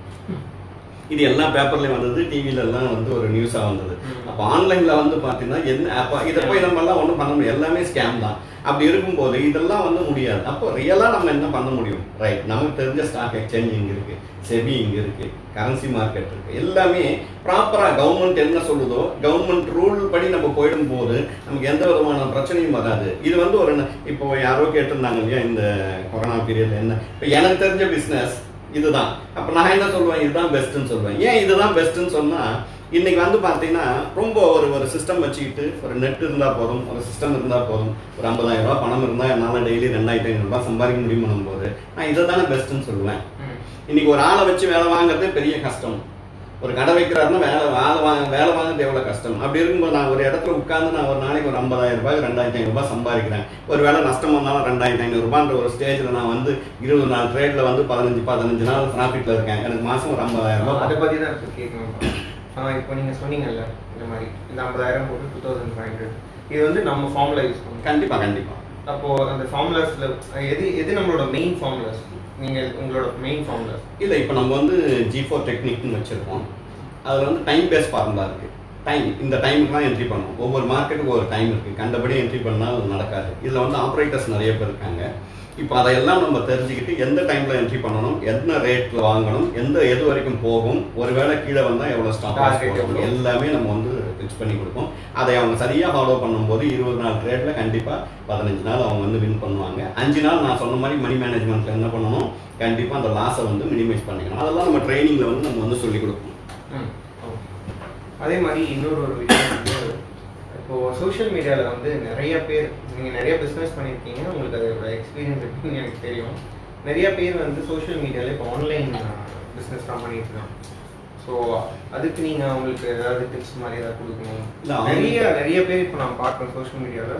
இது எல்லா பேப்பர்லயும் வந்தது டிவில எல்லாம் வந்து ஒரு நியூஸா வந்தது ம். அப்போ ஆன்லைன்ல வந்து பாத்தீங்கன்னா என்ன அப்ப இதை போய் நம்ம எல்லாம் ஒன்றும் பண்ண முடியாது எல்லாமே ஸ்கேம் தான் அப்படி இருக்கும்போது இதெல்லாம் வந்து முடியாது அப்போ ரியலா நம்ம என்ன பண்ண முடியும் ரைட் நமக்கு தெரிஞ்ச ஸ்டாக் எக்ஸ்சேஞ்ச் இங்க இருக்கு செபி இங்க இருக்கு கரன்சி மார்க்கெட் இருக்கு எல்லாமே ப்ராப்பரா கவர்மெண்ட் என்ன சொல்லுதோ கவர்மெண்ட் ரூல் படி நம்ம போயிடும் போது நமக்கு எந்த விதமான பிரச்சனையும் வராது இது வந்து ஒரு இப்போ யாரோ கேட்டிருந்தாங்க இல்லையா இந்த கொரோனா பீரியட்ல என்ன இப்போ எனக்கு தெரிஞ்ச பிசினஸ் இதுதான் அப்ப நான் என்ன சொல்லுவேன் இதுதான் பெஸ்ட்னு சொல்லுவேன் ஏன் இதுதான் பெஸ்ட்னு சொன்னா இன்னைக்கு வந்து பாத்தீங்கன்னா ரொம்ப ஒரு ஒரு சிஸ்டம் வச்சுக்கிட்டு ஒரு நெட் இருந்தா போதும் ஒரு சிஸ்டம் இருந்தா போதும் ஒரு ஐம்பதாயிரம் ரூபாய் பணம் இருந்தா என்னால டெய்லி ரெண்டாயிரத்தி ஐநூறு ரூபாய் சம்பாதிக்க முடியும் போது நான் இதை தானே பெஸ்ட்னு சொல்லுவேன் இன்னைக்கு ஒரு ஆளை வச்சு வேலை வாங்குறதே பெரிய கஷ்டம் ஒரு கடை வைக்கிறாருன்னா வேலை வேலை வாங்க வேலை வாங்குறது எவ்வளவு கஷ்டம் அப்படி இருக்கும்போது நான் ஒரு இடத்துல உட்கார்ந்து நான் ஒரு நாளைக்கு ஒரு ஐம்பதாயிரம் ரூபாய் ரெண்டாயிரத்தி ஐநூறு ரூபாய் சம்பாதிக்கிறேன் ஒரு வேலை நஷ்டம் வந்தாலும் ரெண்டாயிரத்தி ஐநூறு ரூபான்ற ஒரு ஸ்டேஜ்ல நான் வந்து இருபது நாள் ட்ரேட்ல வந்து பதினஞ்சு பதினஞ்சு நாள் ப்ராஃபிட்ல இருக்கேன் எனக்கு மாசம் ஒரு ஐம்பதாயிரம் அதை ரூபாய் பத்தி தான் இப்போ கேட்கணும் ஆ இப்போ நீங்க சொன்னீங்கல்ல இந்த மாதிரி இந்த ஐம்பதாயிரம் போட்டு டூ தௌசண்ட் ஃபைவ் ஹண்ட்ரட் இது வந்து நம்ம ஃபார்முலா யூஸ் பண்ணுவோம் கண்டிப்பா கண்டிப்பா அப்போ அந்த ஃபார்முலாஸ்ல எது எது நம்மளோட மெயின் ஃபார்முலாஸ் நீங்க உங்களோட மெயின் ஃபார்முலாஸ் இல்ல இப்போ நம்ம வந்து ஜி ஃபோர் டெக்னிக்னு வச்சிருக்கோம் அதுல வந்து டைம் பேஸ் ஃபார்முலா இருக்கு டைம் இந்த டைமுக்கு தான் என்ட்ரி பண்ணணும் ஒவ்வொரு மார்க்கெட்டுக்கு ஒரு டைம் இருக்கு கண்டபடி என்ட்ரி பண்ணால் அது நடக்காது இதுல வந்து ஆப்ரேட்டர்ஸ் நிறைய பேர் இருக்காங்க இப்போ அதையெல்லாம் நம்ம தெரிஞ்சுக்கிட்டு எந்த டைம்ல என்ட்ரி பண்ணணும் என்ன ரேட்ல வாங்கணும் எந்த எது வரைக்கும் போகும் ஒருவேளை கீழே வந்தா எவ்வளவு ஸ்டாக் Target எவ்வளவு? எல்லாமே நம்ம வந்து ஃபிக்ஸ் பண்ணி கொடுப்போம் அதை அவங்க சரியா ஃபாலோ பண்ணும்போது இருபது நாள் ட்ரேட்ல கண்டிப்பா பதினஞ்சு நாள் அவங்க வந்து வின் பண்ணுவாங்க அஞ்சு நாள் நான் சொன்ன மாதிரி மணி மேனேஜ்மெண்ட்ல என்ன பண்ணணும் கண்டிப்பா அந்த லாஸை வந்து மினிமைஸ் பண்ணிக்கணும் அதெல்லாம் நம்ம ட்ரைனிங்ல வந்து நம்ம வந்து சொல்லி கொடுப்போம் ம் okay. அதே மாதிரி இன்னொரு ஒரு விஷயம் வந்து இப்போ சோஷியல் மீடியாவில் வந்து நிறைய பேர் நீங்கள் நிறைய பிஸ்னஸ் பண்ணியிருக்கீங்க உங்களுக்கு அதோட எக்ஸ்பீரியன்ஸ் இருக்குன்னு எனக்கு தெரியும் நிறைய பேர் வந்து சோஷியல் மீடியாவில் இப்போ ஆன்லைன் பிஸ்னஸ் தான் பண்ணிட்டு இருக்காங்க ஸோ அதுக்கு நீங்கள் அவங்களுக்கு ஏதாவது டிப்ஸ் மாதிரி ஏதாவது கொடுக்கணும் இல்ல, அவங்க- நிறைய நிறைய பேர் இப்போ நான் பார்க்குறேன் சோஷியல் மீடியாவில்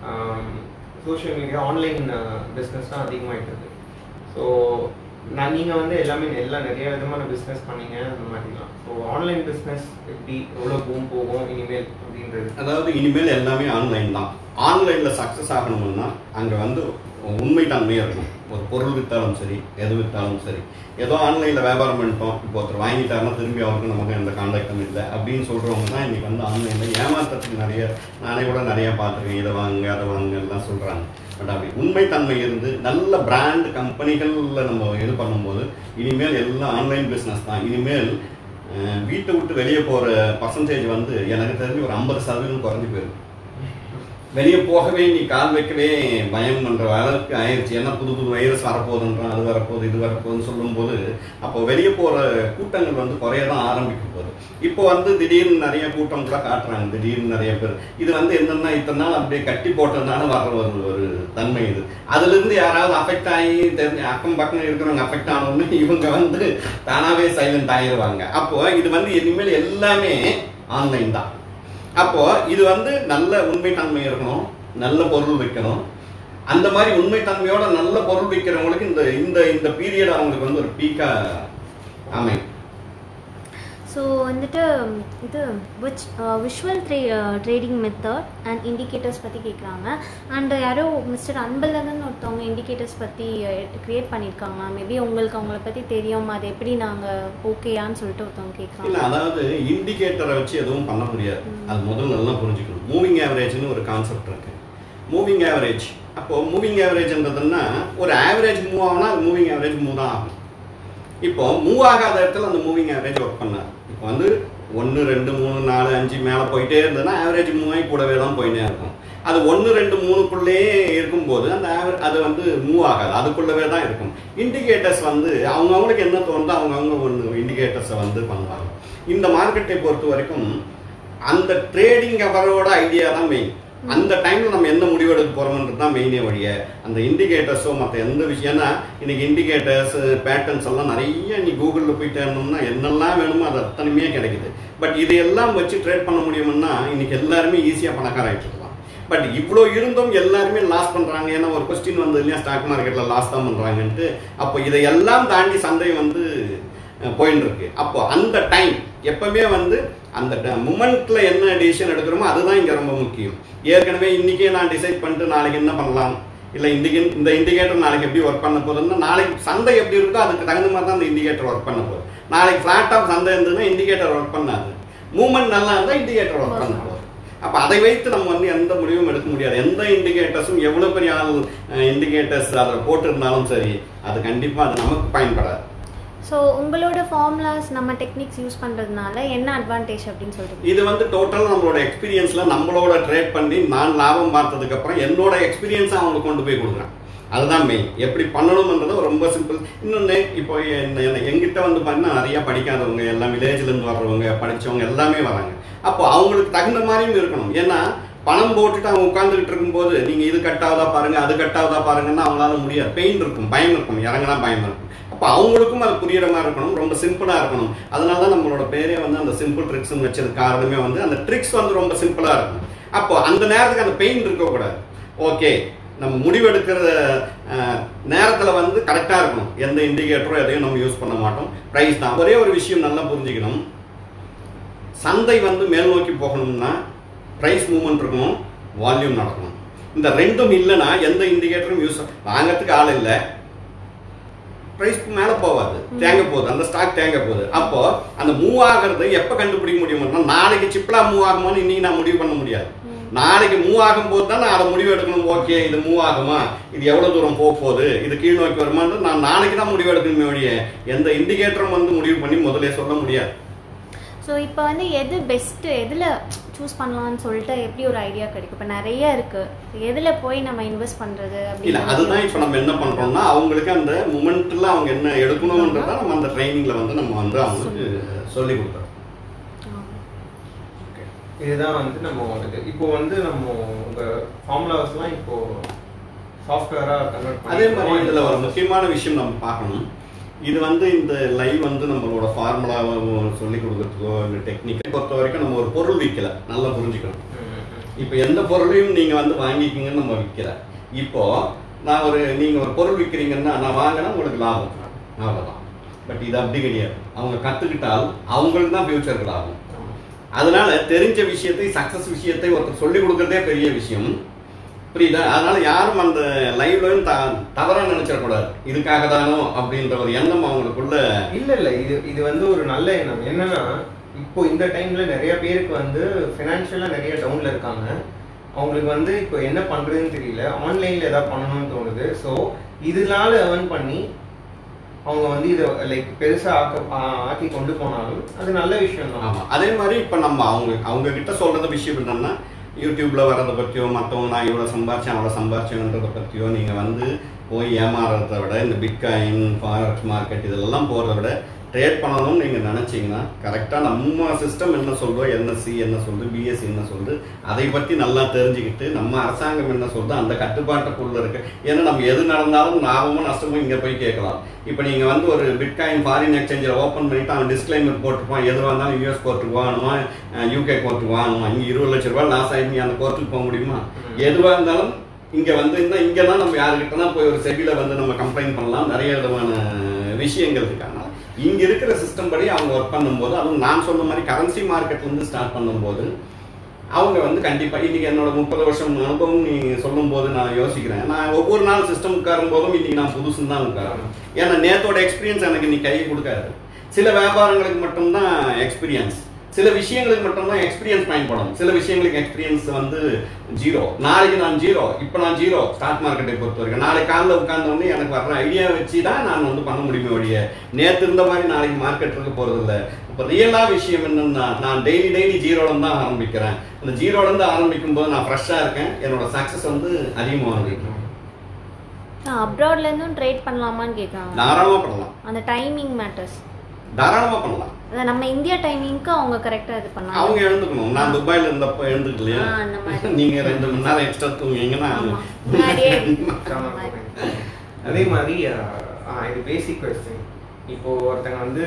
சோஷியல் மீடியா ஆன்லைன் பிஸ்னஸ் தான் அதிகமாகிட்டு இருக்கு ஸோ நான் நீங்கள் வந்து எல்லாமே எல்லாம் நிறைய விதமான பிஸ்னஸ் பண்ணீங்க அந்த மாதிரிலாம் ஸோ ஆன்லைன் பிஸ்னஸ் எப்படி எவ்வளோ பூம் போகும் இனிமேல் அப்படின்றது அதாவது இனிமேல் எல்லாமே ஆன்லைன் தான் ஆன்லைன்ல சக்சஸ் ஆகணும்னா அங்க வந்து உண்மை தன்மை இருக்கணும் ஒரு பொருள் வித்தாலும் சரி எது வித்தாலும் சரி ஏதோ ஆன்லைன்ல வியாபாரம் பண்ணிட்டோம் இப்போ ஒருத்தர் வாங்கிட்டாருன்னா திரும்பி அவருக்கு நமக்கு எந்த கான்டாக்டும் இல்லை அப்படின்னு சொல்றவங்க தான் இன்னைக்கு வந்து ஆன்லைன்ல ஏமாத்துறதுக்கு நிறைய நானே கூட நிறைய பார்த்துருக்கேன் இதை வாங்க அதை வாங்க எல்லாம் சொல்றாங்க பட் அப்படி உண்மைத்தன்மை இருந்து நல்ல பிராண்ட் கம்பெனிகள்ல நம்ம இது பண்ணும்போது இனிமேல் எல்லாம் ஆன்லைன் பிஸ்னஸ் தான் இனிமேல் அஹ், வீட்டை விட்டு வெளியே போற பர்சன்டேஜ் வந்து எனக்கு தெரிஞ்சு ஒரு ஐம்பது சதவீதம் குறைஞ்சு போயிருக்கு வெளியே போகவே நீ கால் வைக்கவே பயம் பண்ற அளவுக்கு ஆயிடுச்சு ஏன்னா புது புது வைரஸ் வரப்போகுதுன்றான் அது வரப்போகுது இது வரப்போகுதுன்னு சொல்லும்போது அப்போ வெளியே போற கூட்டங்கள் வந்து குறைய தான் ஆரம்பிக்க போகுது இப்போ வந்து திடீர்னு நிறைய கூட்டம் கூட காட்டுறாங்க திடீர்னு நிறைய பேர் இது வந்து என்னன்னா இத்தனை நாள் அப்படியே கட்டி போட்டதுனால வர்ற ஒரு ஒரு தன்மை இது அதுல இருந்து யாராவது அஃபெக்ட் ஆகி தெரிஞ்ச அக்கம் பக்கம் இருக்கிறவங்க அஃபெக்ட் ஆனோன்னு இவங்க வந்து தானாவே சைலண்ட் ஆயிடுவாங்க அப்போ இது வந்து இனிமேல் எல்லாமே ஆன்லைன் தான் அப்போ இது வந்து நல்ல உண்மைத்தன்மை இருக்கணும் நல்ல பொருள் வைக்கணும் அந்த மாதிரி உண்மைத்தன்மையோட நல்ல பொருள் விற்கிறவங்களுக்கு இந்த இந்த இந்த பீரியட் அவங்களுக்கு வந்து ஒரு பீக்கா அமையும் ஸோ வந்துட்டு இது which visual tra trading method and indicators பற்றி கேட்குறாங்க அண்ட் யாரோ மிஸ்டர் அன்பழகன் ஒருத்தவங்க இண்டிகேட்டர்ஸ் பற்றி க்ரியேட் பண்ணியிருக்காங்க மேபி உங்களுக்கு அவங்கள பற்றி தெரியும் அது எப்படி நாங்கள் ஓகேயான்னு சொல்லிட்டு ஒருத்தவங்க இல்ல கேட்குறாங்க அதாவது இண்டிகேட்டரை வச்சு எதுவும் பண்ண முடியாது அது முதல்ல நல்லா புரிஞ்சுக்கணும் மூவிங் ஆவரேஜ்னு ஒரு கான்செப்ட் இருக்கு மூவிங் ஆவரேஜ் அப்போ மூவிங் ஆவரேஜ்ன்றதுன்னா ஒரு ஆவரேஜ் மூவ் ஆகுனா அது மூவிங் ஆவரேஜ் மூவ் தான் ஆகும் இப்போ மூவ் ஆகாத இடத்துல அந்த மூவிங் ஆவரேஜ் ஒர்க் பண்ணாது இப்போ வந்து ஒன்று ரெண்டு மூணு நாலு அஞ்சு மேலே போயிட்டே இருந்ததுன்னா ஆவரேஜ் மூவ் ஆகி கூடவே தான் போயிட்டே இருக்கும் அது ஒன்று ரெண்டு மூணுக்குள்ளேயே இருக்கும்போது அந்த ஆவரேஜ் அது வந்து மூவ் ஆகாது அதுக்குள்ளவே தான் இருக்கும் இண்டிகேட்டர்ஸ் வந்து அவங்கவுங்களுக்கு என்ன தோணுதோ அவங்கவுங்க ஒன்று இண்டிகேட்டர்ஸை வந்து பண்ணுவாங்க இந்த மார்க்கெட்டை பொறுத்த வரைக்கும் அந்த ட்ரேடிங் அவரோட ஐடியா தான் மெயின் அந்த டைம்ல நம்ம என்ன முடிவெடுக்க போறோம்ன்றது தான் மெயினே வழிய அந்த இண்டிகேட்டர்ஸோ மற்ற எந்த விஷயம்னா இன்னைக்கு இண்டிகேட்டர்ஸ் பேட்டர்ன்ஸ் எல்லாம் நிறைய நீ கூகுளில் போய் தேடணும்னா என்னெல்லாம் வேணுமோ அது அத்தனையுமே கிடைக்குது பட் இதையெல்லாம் வச்சு ட்ரேட் பண்ண முடியும்னா இன்னைக்கு எல்லாருமே ஈஸியாக பணக்காராயிட்டு இருக்கலாம் பட் இவ்வளோ இருந்தும் எல்லாருமே லாஸ் பண்றாங்க ஏன்னா ஒரு கொஸ்டின் வந்து இல்லையா ஸ்டாக் மார்க்கெட்ல லாஸ் தான் பண்றாங்கன்ட்டு அப்போ இதையெல்லாம் தாண்டி சந்தை வந்து அஹ், போயின்னு இருக்கு அப்போ அந்த டைம் எப்பவுமே வந்து அந்த மூமெண்ட்ல என்ன டிசிஷன் எடுக்கிறோமோ அதுதான் இங்க ரொம்ப முக்கியம் ஏற்கனவே இன்னைக்கே நான் டிசைட் பண்ணிட்டு நாளைக்கு என்ன பண்ணலாம் இல்ல இண்டிகே இந்த இண்டிகேட்டர் நாளைக்கு எப்படி ஒர்க் பண்ண போகுதுன்னா நாளைக்கு சந்தை எப்படி இருக்கோ அதுக்கு தகுந்த மாதிரி தான் அந்த இண்டிகேட்டர் ஒர்க் பண்ண போகுது நாளைக்கு ஃபிளாட் ஆஃப் சந்தை இருந்ததுன்னா இண்டிகேட்டர் ஒர்க் பண்ணாது மூவ்மெண்ட் நல்லா இருந்தால் இண்டிகேட்டர் ஒர்க் பண்ண போகுது அப்போ அதை வைத்து நம்ம வந்து எந்த முடிவும் எடுக்க முடியாது எந்த இண்டிகேட்டர்ஸும் எவ்வளோ பெரிய ஆள் இண்டிகேட்டர்ஸ் அதில் போட்டிருந்தாலும் சரி அது கண்டிப்பாக அது நமக்கு பயன்படாது ஸோ உங்களோட ஃபார்முலாஸ் நம்ம டெக்னிக்ஸ் யூஸ் பண்ணுறதுனால என்ன அட்வான்டேஜ் அப்படின்னு சொல்லிட்டு இது வந்து டோட்டல் நம்மளோட எக்ஸ்பீரியன்ஸ்ல நம்மளோட ட்ரேட் பண்ணி நான் லாபம் பார்த்ததுக்கு அப்புறம் என்னோட எக்ஸ்பீரியன்ஸை அவங்க கொண்டு போய் கொடுக்குறேன் அதுதான் மெயின் எப்படி பண்ணணும்ன்றது ரொம்ப சிம்பிள் இன்னொன்று இப்போ என்ன- என்ன- எங்கிட்ட வந்து பார்த்தீங்கன்னா நிறைய படிக்காதவங்க எல்லாம் வில்லேஜ்ல இருந்து வர்றவங்க படிச்சவங்க எல்லாமே வராங்க அப்போ அவங்களுக்கு தகுந்த மாதிரியும் இருக்கணும் ஏன்னா பணம் போட்டுட்டு அவங்க உட்காந்துக்கிட்டு இருக்கும்போது நீங்க இது கட்டாவதா பாருங்க அது கட்டாவதா பாருங்கன்னா அவங்களால முடியாது பெயின் இருக்கும் பயம் இருக்கும் இறங்கினா பயம் இருக்கும் அப்போ அவங்களுக்கும் அது புரியுற மாதிரி இருக்கணும் ரொம்ப சிம்பிளா இருக்கணும் அதனால தான் நம்மளோட பேரே வந்து அந்த சிம்பிள் ட்ரிக்ஸ்னு வச்சது காரணமே வந்து அந்த ட்ரிக்ஸ் வந்து ரொம்ப சிம்பிளா இருக்கும் அப்போ அந்த நேரத்துக்கு அந்த பெயின் இருக்கக்கூடாது ஓகே நம்ம முடிவெடுக்கிற அஹ், நேரத்துல வந்து கரெக்டா இருக்கணும் எந்த இண்டிகேட்டரும் எதையும் நம்ம யூஸ் பண்ண மாட்டோம் பிரைஸ் தான் ஒரே ஒரு விஷயம் நல்லா புரிஞ்சுக்கணும் சந்தை வந்து மேல் நோக்கி போகணும்னா பிரைஸ் மூவ்மெண்ட் இருக்கணும் வால்யூம் நடக்கணும் இந்த ரெண்டும் இல்லைன்னா எந்த இண்டிகேட்டரும் யூஸ் வாங்கறதுக்கு ஆள் இல்லை பிரைஸ் மேலே போகாது தேங்க போகுது அந்த ஸ்டாக் தேங்க போகுது அப்போ அந்த மூவ் ஆகிறது எப்போ கண்டுபிடிக்க முடியும்னா நாளைக்கு சிப்லா மூவ் ஆகுமான்னு இன்னைக்கு நான் முடிவு பண்ண முடியாது நாளைக்கு மூவ் ஆகும்போது தான் நான் அதை முடிவு எடுக்கணும் ஓகே இது மூவ் ஆகுமா இது எவ்வளவு தூரம் போக போகுது இது கீழ் நோக்கி வருமான்னு நான் நாளைக்கு தான் முடிவு எடுக்கணுமே ஒழிய எந்த இண்டிகேட்டரும் வந்து முடிவு பண்ணி முதல்ல சொல்ல முடியாது ஸோ இப்போ வந்து எது பெஸ்ட்டு எதில் சூஸ் பண்ணலாம்னு சொல்லிட்டு எப்படி ஒரு ஐடியா கிடைக்கும் இப்போ நிறைய இருக்குது எதில் போய் நம்ம இன்வெஸ்ட் பண்ணுறது இல்ல அதுதான் இப்ப நம்ம என்ன பண்றோம்னா அவங்களுக்கு அந்த மூமெண்ட்ல அவங்க என்ன எடுக்கணும்ன்றத நம்ம அந்த ட்ரைனிங்ல வந்து நம்ம வந்து அவங்களுக்கு சொல்லி கொடுக்குறோம் Okay. இதுதான் வந்து நம்ம இது இப்போ வந்து நம்ம உங்க ஃபார்முலாஸ்லாம் இப்போ சாஃப்ட்வேரா கன்வெர்ட் அதே மாதிரி இதுல ஒரு முக்கியமான விஷயம் நம்ம பார்க்கணும் இது வந்து இந்த லைவ் வந்து நம்மளோட ஃபார்முலாவை சொல்லி கொடுக்கறதுக்கோ இல்லை டெக்னிக்கை பொறுத்த வரைக்கும் நம்ம ஒரு பொருள் விற்கல நல்லா புரிஞ்சுக்கணும் இப்போ எந்த பொருளையும் நீங்க வந்து வாங்கிக்கிங்கன்னு நம்ம விற்கல இப்போ நான் ஒரு நீங்க ஒரு பொருள் விற்கிறீங்கன்னா நான் வாங்கினா உங்களுக்கு லாபம் அவ்வளவுதான் பட் இது அப்படி கிடையாது அவங்க கத்துக்கிட்டால் அவங்களுக்கு தான் ஃபியூச்சருக்கு லாபம் அதனால தெரிஞ்ச விஷயத்தை சக்சஸ் விஷயத்தை ஒருத்தர் சொல்லி கொடுக்கறதே பெரிய விஷயம் புரியுதா அதனால யாரும் அந்த லைவ்லயும் த தவறா நினைச்சிடக்கூடாது இதுக்காக தானோ அப்படின்ற ஒரு எண்ணம் அவங்களுக்குள்ள இல்ல இல்ல இது இது வந்து ஒரு நல்ல எண்ணம் என்னன்னா இப்போ இந்த டைம்ல நிறைய பேருக்கு வந்து ஃபினான்ஷியலா நிறைய டவுன்ல இருக்காங்க அவங்களுக்கு வந்து இப்போ என்ன பண்றதுன்னு தெரியல ஆன்லைன்ல ஏதாவது பண்ணணும்னு தோணுது ஸோ இதனால ஏர்ன் பண்ணி அவங்க வந்து இதை லைக் பெருசா ஆக்க ஆ- ஆக்கி கொண்டு போனாலும் அது நல்ல விஷயம் தான் ஆமா அதே மாதிரி இப்ப நம்ம அவங்க அவங்க கிட்ட சொல்றது விஷயம் என்னன்னா யூடியூப்ல வர்றதை பற்றியோ மற்றவங்க நான் இவ்வளோ சம்பாரிச்சேன் அவ்வளோ சம்பாரிச்சேன்றதை பற்றியோ நீங்கள் வந்து போய் ஏமாறுறதை விட இந்த பிட்காயின் ஃபாரக்ஸ் மார்க்கெட் இதெல்லாம் போகிறத விட ட்ரேட் பண்ணணும்னு நீங்கள் நினச்சிங்கன்னா கரெக்டாக நம்ம சிஸ்டம் என்ன சொல்றோ என்எஸ்சி என்ன சொல்லுது பிஎஸ்சி என்ன சொல்லுது அதை பற்றி நல்லா தெரிஞ்சுக்கிட்டு நம்ம அரசாங்கம் என்ன சொல்லுது அந்த கட்டுப்பாட்டுக்குள்ளே இருக்கு ஏன்னா நம்ம எது நடந்தாலும் லாபமும் நஷ்டமும் இங்கே போய் கேட்கலாம் இப்போ நீங்கள் வந்து ஒரு பிட்காயின் ஃபாரின் எக்ஸ்சேஞ்சில் ஓப்பன் பண்ணிட்டு அவன் டிஸ்க்ளைமர் போட்டிருப்பான் எதுவாக இருந்தாலும் யூஎஸ் கோர்ட்டுக்கு வாங்கணுமா யூகே கோர்ட்டுக்கு வாங்கணுமா இங்கே இருபது லட்ச ரூபாய் லாஸ் ஆகி நீ அந்த கோர்ட்டுக்கு போக முடியுமா எதுவாக இருந்தாலும் இங்கே வந்து இன்னும் இங்கே தான் நம்ம யாருக்கிட்டனா போய் ஒரு செபியில் வந்து நம்ம கம்ப்ளைண்ட் பண்ணலாம் நிறைய விதமான விஷயங்கள் இருக்கு ஆனால் இங்க இருக்கிற சிஸ்டம் படி அவங்க ஒர்க் பண்ணும்போது அதுவும் நான் சொன்ன மாதிரி கரன்சி மார்க்கெட்ல இருந்து ஸ்டார்ட் பண்ணும்போது அவங்க வந்து கண்டிப்பா இன்னைக்கு என்னோட முப்பது வருஷம் அனுபவம் நீ சொல்லும் போது நான் யோசிக்கிறேன் நான் ஒவ்வொரு நாள் சிஸ்டம் உட்காரும் போதும் இன்னைக்கு நான் புதுசுன்னு தான் உட்காரேன் ஏன்னா நேத்தோட எக்ஸ்பீரியன்ஸ் எனக்கு இன்னைக்கு கை கொடுக்காது சில வியாபாரங்களுக்கு மட்டும்தான் எக்ஸ்பீரியன்ஸ் சில விஷயங்களுக்கு மட்டும்தான் எக்ஸ்பீரியன்ஸ் பயன்படும் சில விஷயங்களுக்கு எக்ஸ்பீரியன்ஸ் வந்து ஜீரோ நாளைக்கு நான் ஜீரோ இப்போ நான் ஜீரோ ஸ்டாக் மார்க்கெட்டை பொறுத்த வரைக்கும் நாளைக்கு காலைல உட்கார்ந்த உடனே எனக்கு வர்ற ஐடியா வச்சு தான் நான் வந்து பண்ண முடியுமே ஒழிய நேற்று இருந்த மாதிரி நாளைக்கு மார்க்கெட் இருக்க போறது இல்ல இப்போ ரியலாக விஷயம் என்னன்னா நான் டெய்லி டெய்லி ஜீரோல தான் ஆரம்பிக்கிறேன் அந்த ஜீரோல இருந்து ஆரம்பிக்கும் போது நான் ஃப்ரெஷ்ஷாக இருக்கேன் என்னோட சக்ஸஸ் வந்து அதிகமாக வந்துருக்கேன் அப்ராட்ல இருந்தும் ட்ரேட் பண்ணலாமான்னு கேட்குறாங்க தாராளமாக பண்ணலாம் அந்த டைமிங் மேட்டர்ஸ் தாராளமாக பண்ணலாம் அதான் நம்ம இந்தியா டைமிங்க்கு அவங்க கரெக்டா இது பண்ணலாம் அவங்க எழுந்துக்கணும் நான் துபாயில இருந்தப்ப எழுந்துக்கலையா ஆ, அந்த மாதிரி. நீங்க ரெண்டு மணி நேரம் எக்ஸ்ட்ரா தூங்குவீங்கன்னா ஆமா முன்னாடியே ஆமா. அதே மாதிரி அஹ், ஆ, இது பேசிக் கொஸ்டின் இப்போ ஒருத்தங்க வந்து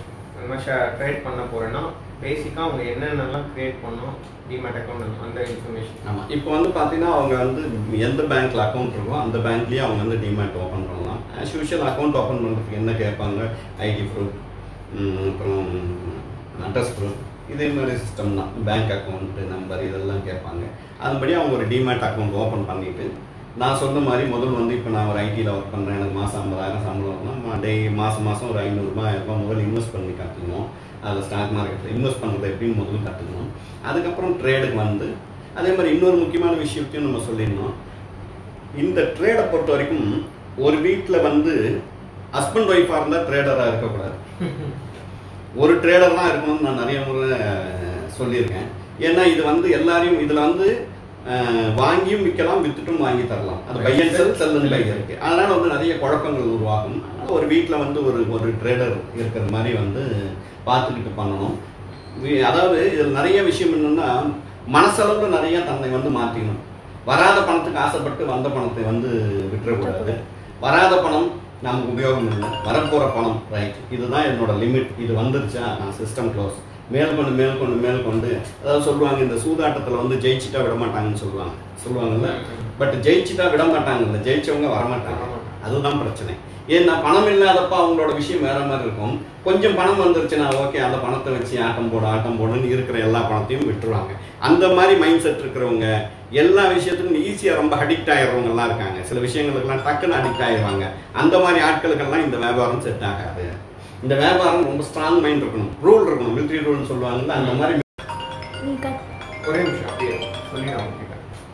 ட்ரேட் பண்ண போறேன்னா பேசிக்கா அவங்க என்னென்னலாம் கிரியேட் பண்ணோம் டிமேட் அக்கௌண்ட் அந்த இன்ஃபர்மேஷன் ஆமா இப்போ வந்து பாத்தீங்கன்னா அவங்க வந்து எந்த பேங்க்ல அக்கௌண்ட் இருக்கோ அந்த பேங்க்லயே அவங்க வந்து டிமேட் ஓபன் பண்ணலாம் ஆஸ் யூஷுவல் அக்கௌண்ட் ஓபன் பண்றதுக்கு என்ன கேட்பாங்க ஐடி ப்ரூஃப் அப்புறம் அட்ரஸ் ப்ரூஃப் இதே மாதிரி சிஸ்டம் தான் பேங்க் அக்கௌண்ட் நம்பர் இதெல்லாம் கேட்பாங்க அதுபடி அவங்க ஒரு டிமேட் அக்கௌண்ட் ஓப்பன் பண்ணிட்டு நான் சொன்ன மாதிரி முதல் வந்து இப்போ நான் ஒரு ஐடியில் ஒர்க் பண்ணுறேன் எனக்கு மாதம் ஐம்பதாயிரம் சம்பளம் வரணும்னா டெய் மாதம் மாதம் ஒரு ஐநூறுரூபா ஆயிரரூபா முதல்ல இன்வெஸ்ட் பண்ணி கற்றுக்கணும் அதில் ஸ்டாக் மார்க்கெட்டில் இன்வெஸ்ட் பண்ணுறது எப்படின்னு முதல்ல கற்றுக்கணும் அதுக்கப்புறம் ட்ரேடுக்கு வந்து அதே மாதிரி இன்னொரு முக்கியமான விஷயத்தையும் நம்ம சொல்லிடணும் இந்த ட்ரேடை பொறுத்த வரைக்கும் ஒரு வீட்டில் வந்து ஹஸ்பண்ட் ஒய்ஃபாக இருந்தால் ட்ரேடராக இருக்கக்கூடாது ஒரு ட்ரேடர் தான் இருக்கணும்னு நான் நிறைய முறை சொல்லியிருக்கேன் ஏன்னா இது வந்து எல்லாரையும் இதில் வந்து அஹ், வாங்கியும் விற்கலாம் வித்துட்டும் வாங்கி தரலாம் அது buy and sell sell buy இருக்கு அதனால வந்து நிறைய குழப்பங்கள் உருவாகும் அதனால ஒரு வீட்டில் வந்து ஒரு ஒரு ட்ரேடர் இருக்கிற மாதிரி வந்து பார்த்துக்கிட்டு பண்ணணும் வி- அதாவது இதில் நிறைய விஷயம் என்னன்னா மனசளவில் நிறைய தன்னை வந்து மாற்றிக்கணும் வராத பணத்துக்கு ஆசைப்பட்டு வந்த பணத்தை வந்து விட்டுறக்கூடாது வராத பணம் நமக்கு உபயோகம் இல்லை வரப்போகிற பணம் ரைட் இதுதான் என்னோட லிமிட் இது வந்துருச்சா நான் சிஸ்டம் க்ளோஸ் மேற்கொண்டு மேற்கொண்டு மேற்கொண்டு அதாவது சொல்லுவாங்க இந்த சூதாட்டத்தில் வந்து ஜெயிச்சிட்டா விட மாட்டாங்கன்னு சொல்லுவாங்க சொல்லுவாங்கல்ல பட் ஜெயிச்சிட்டா விட மாட்டாங்கல்ல ஜெயிச்சவங்க வரமாட்டாங்க அதுதான் பிரச்சனை ஏன்னா பணம் இல்லாதப்ப அவங்களோட விஷயம் வேற மாதிரி இருக்கும் கொஞ்சம் பணம் வந்துருச்சுன்னா ஓகே அந்த பணத்தை வச்சு ஆட்டம் போடு ஆட்டம் போடுன்னு இருக்கிற எல்லா பணத்தையும் விட்டுருவாங்க அந்த மாதிரி மைண்ட் செட் இருக்கிறவங்க எல்லா விஷயத்துக்கும் ஈஸியாக ரொம்ப அடிக்ட் ஆயிடுறவங்க எல்லாம் இருக்காங்க சில விஷயங்களுக்கெல்லாம் டக்குன்னு அடிக்ட் ஆயிடுவாங்க அந்த மாதிரி ஆட்களுக்கெல்லாம் இந்த வியாபாரம் செட் ஆகாது இந்த வியாபாரம் ரொம்ப ஸ்ட்ராங் மைண்ட் இருக்கணும் ரூல் இருக்கணும் மிலிட்ரி ரூல்னு சொல்லுவாங்கல்ல அந்த மாதிரி நீ கட் ஒரே நிமிஷம் அப்படியே சொல்லி நான் உங்ககிட்ட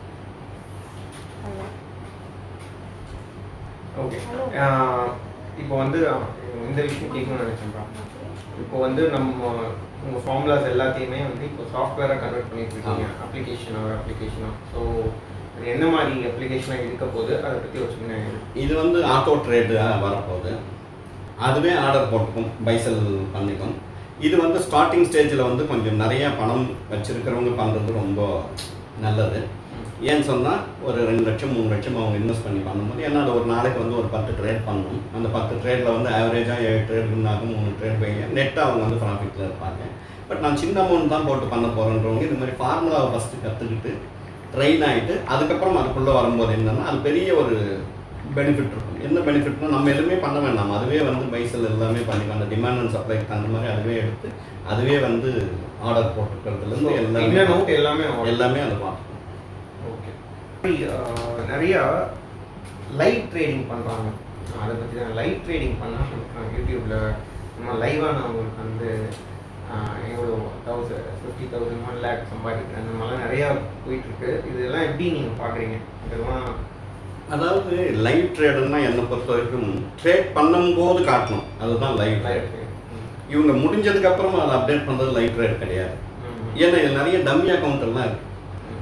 ஓகே இப்போ வந்து அஹ், இந்த விஷயம் கேட்கணும்னு நினைச்சேன்ப்பா இப்போ வந்து நம்ம உங்க ஃபார்முலாஸ் எல்லாத்தையுமே வந்து இப்போ சாஃப்ட்வேரை கன்வெர்ட் பண்ணிட்டு இருக்கீங்க அப்ளிகேஷன் ஒரு அப்ளிகேஷனா ஸோ என்ன மாதிரி அப்ளிகேஷனாக இருக்க போகுது அதை பற்றி ஒரு சின்ன இது வந்து ஆட்டோ ட்ரேடு வரப்போகுது அதுவே ஆர்டர் போட்டுக்கும் பைசல் பண்ணிக்கும் இது வந்து ஸ்டார்டிங் ஸ்டேஜில் வந்து கொஞ்சம் நிறைய பணம் வச்சிருக்கிறவங்க பண்ணுறது ரொம்ப நல்லது ஏன்னு சொன்னால் ஒரு ரெண்டு லட்சம் மூணு லட்சம் அவங்க இன்வெஸ்ட் பண்ணி பண்ணும்போது ஏன்னா அது ஒரு நாளைக்கு வந்து ஒரு பத்து ட்ரேட் பண்ணணும் அந்த பத்து ட்ரேடில் வந்து ஆவரேஜாக ஏழு ட்ரேட் இருந்தாலும் மூணு ட்ரேட் வைங்க நெட்டாக அவங்க வந்து ப்ராஃபிட்டில் இருப்பாங்க பட் நான் சின்ன அமௌண்ட் தான் போட்டு பண்ண போகிறேன்றவங்க இது மாதிரி ஃபார்முலாவை ஃபஸ்ட்டு கற்றுக்கிட்டு ட்ரெயின் ஆகிட்டு அதுக்கப்புறம் அதுக்குள்ளே வரும்போது என்னன்னா அது பெரிய ஒரு பெனிஃபிட் இருக்கும் என்ன பெனிஃபிட்னா நம்ம எதுவுமே பண்ண வேண்டாம் அதுவே வந்து பைசல் எல்லாமே பண்ணி அந்த டிமாண்ட் அண்ட் சப்ளைக்கு அந்த மாதிரி அதுவே எடுத்து அதுவே வந்து ஆர்டர் போட்டுக்கிறதுலேருந்து இன் எல்லாமே அண்ட் அவுட் எல்லாமே எல்லாமே அது பார்த்துக்கும் ஓகே நிறைய லைவ் ட்ரேடிங் பண்ணுறாங்க அதை பற்றி தான் லைவ் ட்ரேடிங் பண்ணால் யூடியூப்ல நம்ம லைவாக அவங்களுக்கு வந்து ஆஹ், எவ்வளோ thousand fifty thousand one lakh சம்பாதிக்கிறேன் அந்த மாதிரிலாம் நிறையா போயிட்டுருக்கு இதெல்லாம் எப்படி நீங்கள் பார்க்குறீங்க இதெல்லாம் அதாவது லைவ் ட்ரேடுன்னா என்னை பொறுத்த வரைக்கும் ட்ரேட் பண்ணும்போது காட்டணும் அதுதான் லைவ் லைவ் ட்ரேட் இவங்க முடிஞ்சதுக்கு அப்புறம் அதை அப்டேட் பண்ணுறது லைவ் ட்ரேட் கிடையாது ஏன்னா இது நிறைய டம்மி அக்கௌண்ட் எல்லாம் இருக்கு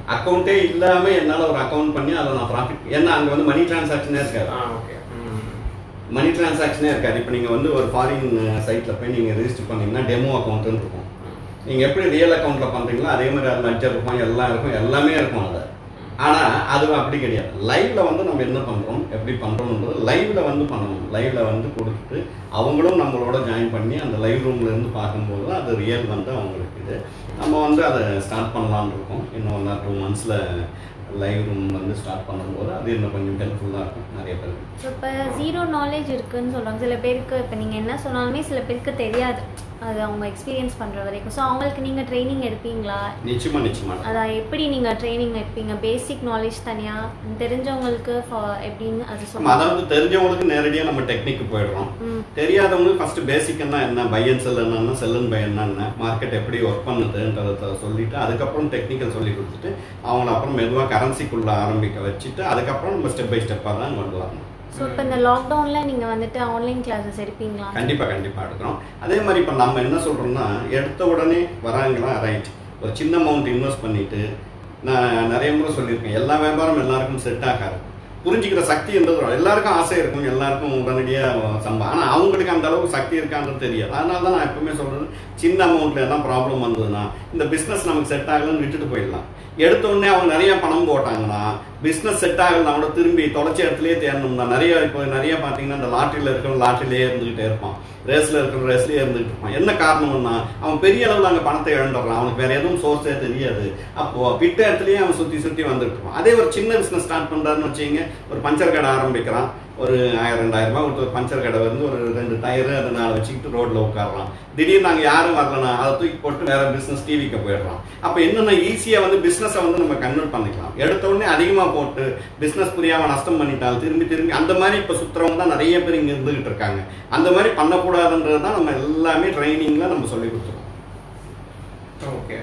அக்கௌண்ட்டே இல்லாமல் என்னால் ஒரு அக்கௌண்ட் பண்ணி அதில் நான் ப்ராஃபிட் ஏன்னா அங்கே வந்து மணி டிரான்சாக்ஷனே இருக்காது ஆ ஓகே ம் மணி டிரான்சாக்ஷனே இருக்காது இப்போ நீங்கள் வந்து ஒரு ஃபாரின் சைட்டில் போய் நீங்கள் ரெஜிஸ்டர் பண்ணீங்கன்னா டெமோ அக்கௌண்ட்டுன்னு இருக்கும் நீங்கள் எப்படி ரியல் அக்கௌண்ட்டில் பண்ணுறீங்களோ அதே மாதிரி அது லட்சம் இருக்கும் எல்லாம் இருக்கும் எல்லாமே இருக்கும் அதில் ஆனால் அது அப்படி கிடையாது லைவ்ல வந்து நம்ம என்ன பண்ணுறோம் எப்படி பண்ணுறோம்ன்றது லைவ்ல வந்து பண்ணணும் லைவ்ல வந்து கொடுத்துட்டு அவங்களும் நம்மளோட ஜாயின் பண்ணி அந்த லைவ் ரூம்ல இருந்து பார்க்கும்போது அது ரியல் வந்து அவங்களுக்கு இது நம்ம வந்து அதை ஸ்டார்ட் பண்ணலாம்னு இருக்கோம் இன்னும் ஒன் ஆர் டூ மந்த்ஸில் லைவ் ரூம் வந்து ஸ்டார்ட் பண்ணும்போது அது இன்னும் கொஞ்சம் ஹெல்ப்ஃபுல்லாக இருக்கும் நிறைய பேருக்கு ஸோ இப்போ ஜீரோ நாலேஜ் இருக்குன்னு சொல்கிறாங்க சில பேருக்கு இப்போ நீங்கள் என்ன சொன்னாலுமே சில பேருக்கு தெரியாது அது அவங்க எக்ஸ்பீரியன்ஸ் பண்ணுற வரைக்கும் ஸோ அவங்களுக்கு நீங்கள் ட்ரைனிங் எடுப்பீங்களா நிச்சயமா நிச்சயமா அதான் எப்படி நீங்கள் ட்ரைனிங் எடுப்பீங்க பேசிக் நாலேஜ் தனியாக தெரிஞ்சவங்களுக்கு for எப்படின்னு அது நம்ம சொல்லுங்கள் அதாவது தெரிஞ்சவங்களுக்கு நேரடியாக நம்ம டெக்னிக்கு போயிடுறோம் ம் தெரியாதவங்களுக்கு ஃபர்ஸ்ட் பேசிக் என்ன என்ன பை அண்ட் செல் என்னன்னா செல் அண்ட் பை என்ன மார்க்கெட் எப்படி ஒர்க் பண்ணுதுன்றதை சொல்லிட்டு அதுக்கப்புறம் டெக்னிக்கல் சொல்லி கொடுத்துட்டு அவங்கள அப்புறம் மெதுவாக கரன்சிக்குள்ள ஆரம்பிக்க வச்சுட்டு அதுக்கப்புறம் நம்ம ஸ்டெப் பை ஸ்டெப்பாக தான் கொண்டு வரணும் ஸோ இப்போ இந்த லாக்டவுனில் நீங்கள் வந்துட்டு ஆன்லைன் கிளாஸஸ் எடுப்பீங்களா கண்டிப்பாக கண்டிப்பாக எடுக்கிறோம் அதே மாதிரி இப்போ நம்ம என்ன சொல்கிறோம்னா எடுத்த உடனே வராங்களா ரைட் ஒரு சின்ன அமௌண்ட் இன்வெஸ்ட் பண்ணிட்டு நான் நிறைய முறை சொல்லியிருக்கேன் எல்லா வியாபாரம் எல்லாருக்கும் செட் ஆகாது புரிஞ்சுக்கிற சக்தி என்றது எல்லாருக்கும் ஆசை இருக்கும் எல்லாருக்கும் உடனடியாக சம்பா ஆனால் அவங்களுக்கு அந்த அளவுக்கு சக்தி இருக்கான்றது தெரியாது அதனால தான் நான் எப்பவுமே சொல்றது சின்ன அமௌண்ட்ல எல்லாம் ப்ராப்ளம் வந்ததுன்னா இந்த பிஸ்னஸ் நமக்கு செட் ஆகலன்னு விட்டுட்டு போயிடலாம் எடுத்த உடனே அவங்க நிறைய பணம் போட்டாங்கன்னா பிஸ்னஸ் செட் ஆகலாம் கூட திரும்பி தொலைச்ச இடத்துலயே தேடணும்னா நிறைய இப்போ நிறைய பார்த்தீங்கன்னா இந்த லாட்டரியில் இருக்கிற லாட்டரியிலே இருந்துகிட்டே இருப்பான் ரேஸ்ல இருக்கிற ரேஸ்லயே இருந்துகிட்டு இருப்பான் என்ன காரணம்னா அவன் பெரிய அளவில் அங்கே பணத்தை இழந்துடுறான் அவனுக்கு வேற எதுவும் சோர்ஸே தெரியாது அப்போ விட்ட இடத்துலயே அவன் சுத்தி சுத்தி வந்துட்டு இருப்பான் அதே ஒரு சின்ன பிசினஸ் ஸ்டார்ட் பண்றாருன்னு வச்சுங்க ஒரு பஞ்சர் கடை ஆரம்பிக்கிறான் ஒரு ஆயிரம் ரெண்டாயிரம் ரூபாய் கொடுத்து ஒரு பஞ்சர் கடை வந்து ஒரு ரெண்டு டயரு அதை நாலு வச்சுக்கிட்டு ரோட்ல உட்காரலாம் திடீர்னு நாங்கள் யாரும் வரலனா அதை தூக்கி போட்டு வேற பிசினஸ் டிவிக்கு போயிடுறோம் அப்போ என்னென்ன ஈஸியா வந்து பிசினஸை வந்து நம்ம கன்வெர்ட் பண்ணிக்கலாம் எடுத்த உடனே அதிகமா போட்டு பிசினஸ் புரியாம நஷ்டம் பண்ணிட்டால் திரும்பி திரும்பி அந்த மாதிரி இப்போ சுத்துறவங்க தான் நிறைய பேர் இங்க இருந்துகிட்டு இருக்காங்க அந்த மாதிரி பண்ணக்கூடாதுன்றது தான் நம்ம எல்லாமே ட்ரைனிங்ல நம்ம சொல்லி கொடுத்துருக்கோம் ஓகே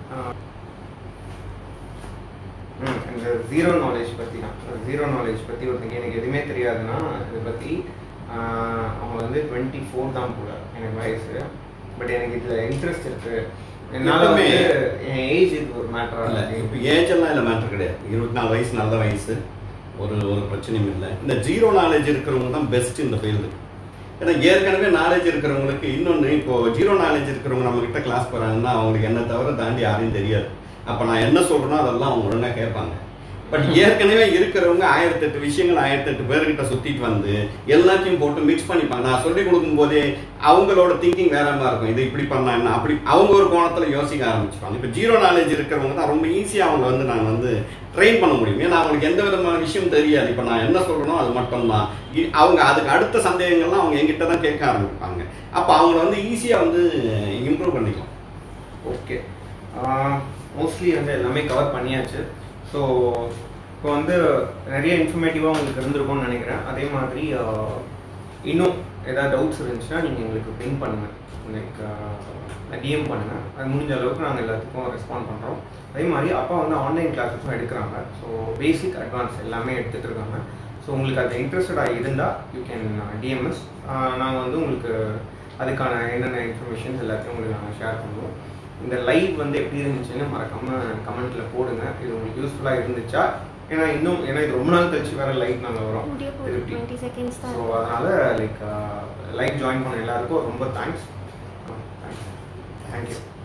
ம் இந்த ஜீரோ நாலேஜ் பற்றி தான் ஜீரோ நாலேஜ் பற்றி ஒருத்தங்க எனக்கு எதுவுமே தெரியாதுன்னா இதை பற்றி அவங்க வந்து டுவெண்ட்டி ஃபோர் தான் கூட எனக்கு வயசு பட் எனக்கு இதில் இன்ட்ரெஸ்ட் இருக்கு என்னால் வந்து என் ஏஜ் இது ஒரு இல்ல மேட்டர் இப்போ ஏஜ் எல்லாம் இல்லை மேட்டர் கிடையாது இருபத்தி நாலு வயசு நல்ல வயசு ஒரு ஒரு பிரச்சனையும் இல்லை இந்த ஜீரோ நாலேஜ் இருக்கிறவங்க தான் பெஸ்ட் இந்த ஃபீல்டு ஏன்னா ஏற்கனவே நாலேஜ் இருக்கிறவங்களுக்கு இன்னொன்று இப்போ ஜீரோ நாலேஜ் இருக்கிறவங்க நம்ம கிட்ட கிளாஸ் போறாங்கன்னா அவங்களுக்கு என்ன தவிர தாண்டி யாரையும் தெரியாது அப்போ நான் என்ன சொல்றேனோ அதெல்லாம் அவங்க ஒழுங்கா கேட்பாங்க பட் ஏற்கனவே இருக்கிறவங்க ஆயிரத்தி எட்டு விஷயங்கள் ஆயிரத்தி எட்டு பேர்கிட்ட சுத்திட்டு வந்து எல்லாத்தையும் போட்டு மிக்ஸ் பண்ணிப்பாங்க நான் சொல்லி கொடுக்கும் போதே அவங்களோட திங்கிங் வேற மாதிரி இருக்கும் இது இப்படி பண்ணா என்ன அப்படி அவங்க ஒரு கோணத்துல யோசிக்க ஆரம்பிச்சுப்பாங்க இப்போ ஜீரோ நாலேஜ் இருக்கிறவங்க தான் ரொம்ப ஈஸியா அவங்க வந்து நான் வந்து ட்ரெயின் பண்ண முடியும் ஏன்னா அவங்களுக்கு எந்த விதமான விஷயம் தெரியாது இப்போ நான் என்ன சொல்றேனோ அது மட்டும்தான் இ- அவங்க அதுக்கு அடுத்த சந்தேகங்கள்லாம் அவங்க என்கிட்ட தான் கேட்க ஆரம்பிப்பாங்க அப்போ அவங்கள வந்து ஈஸியா வந்து இம்ப்ரூவ் பண்ணிக்கலாம் ஓகே மோஸ்ட்லி வந்து எல்லாமே கவர் பண்ணியாச்சு ஸோ இப்போ வந்து நிறைய இன்ஃபர்மேட்டிவாக உங்களுக்கு இருந்திருக்கும்னு நினைக்கிறேன் அதே மாதிரி ஆஹ், இன்னும் ஏதாவது டவுட்ஸ் இருந்துச்சுன்னா நீங்கள் எங்களுக்கு பிங் பண்ணுங்கள் லைக் டிஎம் பண்ணுங்கள் அது முடிஞ்ச அளவுக்கு நாங்கள் எல்லாத்துக்கும் ரெஸ்பாண்ட் பண்ணுறோம் அதே மாதிரி அப்பா வந்து ஆன்லைன் கிளாஸஸும் எடுக்கிறாங்க ஸோ பேசிக் அட்வான்ஸ் எல்லாமே எடுத்துகிட்டு இருக்காங்க ஸோ உங்களுக்கு அது இன்ட்ரெஸ்டடாக இருந்தால் யூ கேன் டிஎம்எஸ் நாங்கள் வந்து உங்களுக்கு அதுக்கான என்னென்ன இன்ஃபர்மேஷன்ஸ் எல்லாத்தையும் உங்களுக்கு நாங்கள் ஷேர் பண்ணுவோம் இந்த லைவ் வந்து எப்படி இருந்துச்சுன்னு மறக்காம கமெண்ட்ல போடுங்க இது உங்களுக்கு யூஸ்ஃபுல்லாக இருந்துச்சா ஏன்னா இன்னும் ஏன்னா இது ரொம்ப நாள் கழிச்சு வேற லைவ் நாங்கள் வரோம் முடிய போகுது திருப்பி டுவெண்ட்டி செகண்ட்ஸ் தான் ஸோ அதனால லைக் லைவ் ஜாயின் பண்ண எல்லாருக்கும் ரொம்ப தேங்க்ஸ் தேங்க்யூ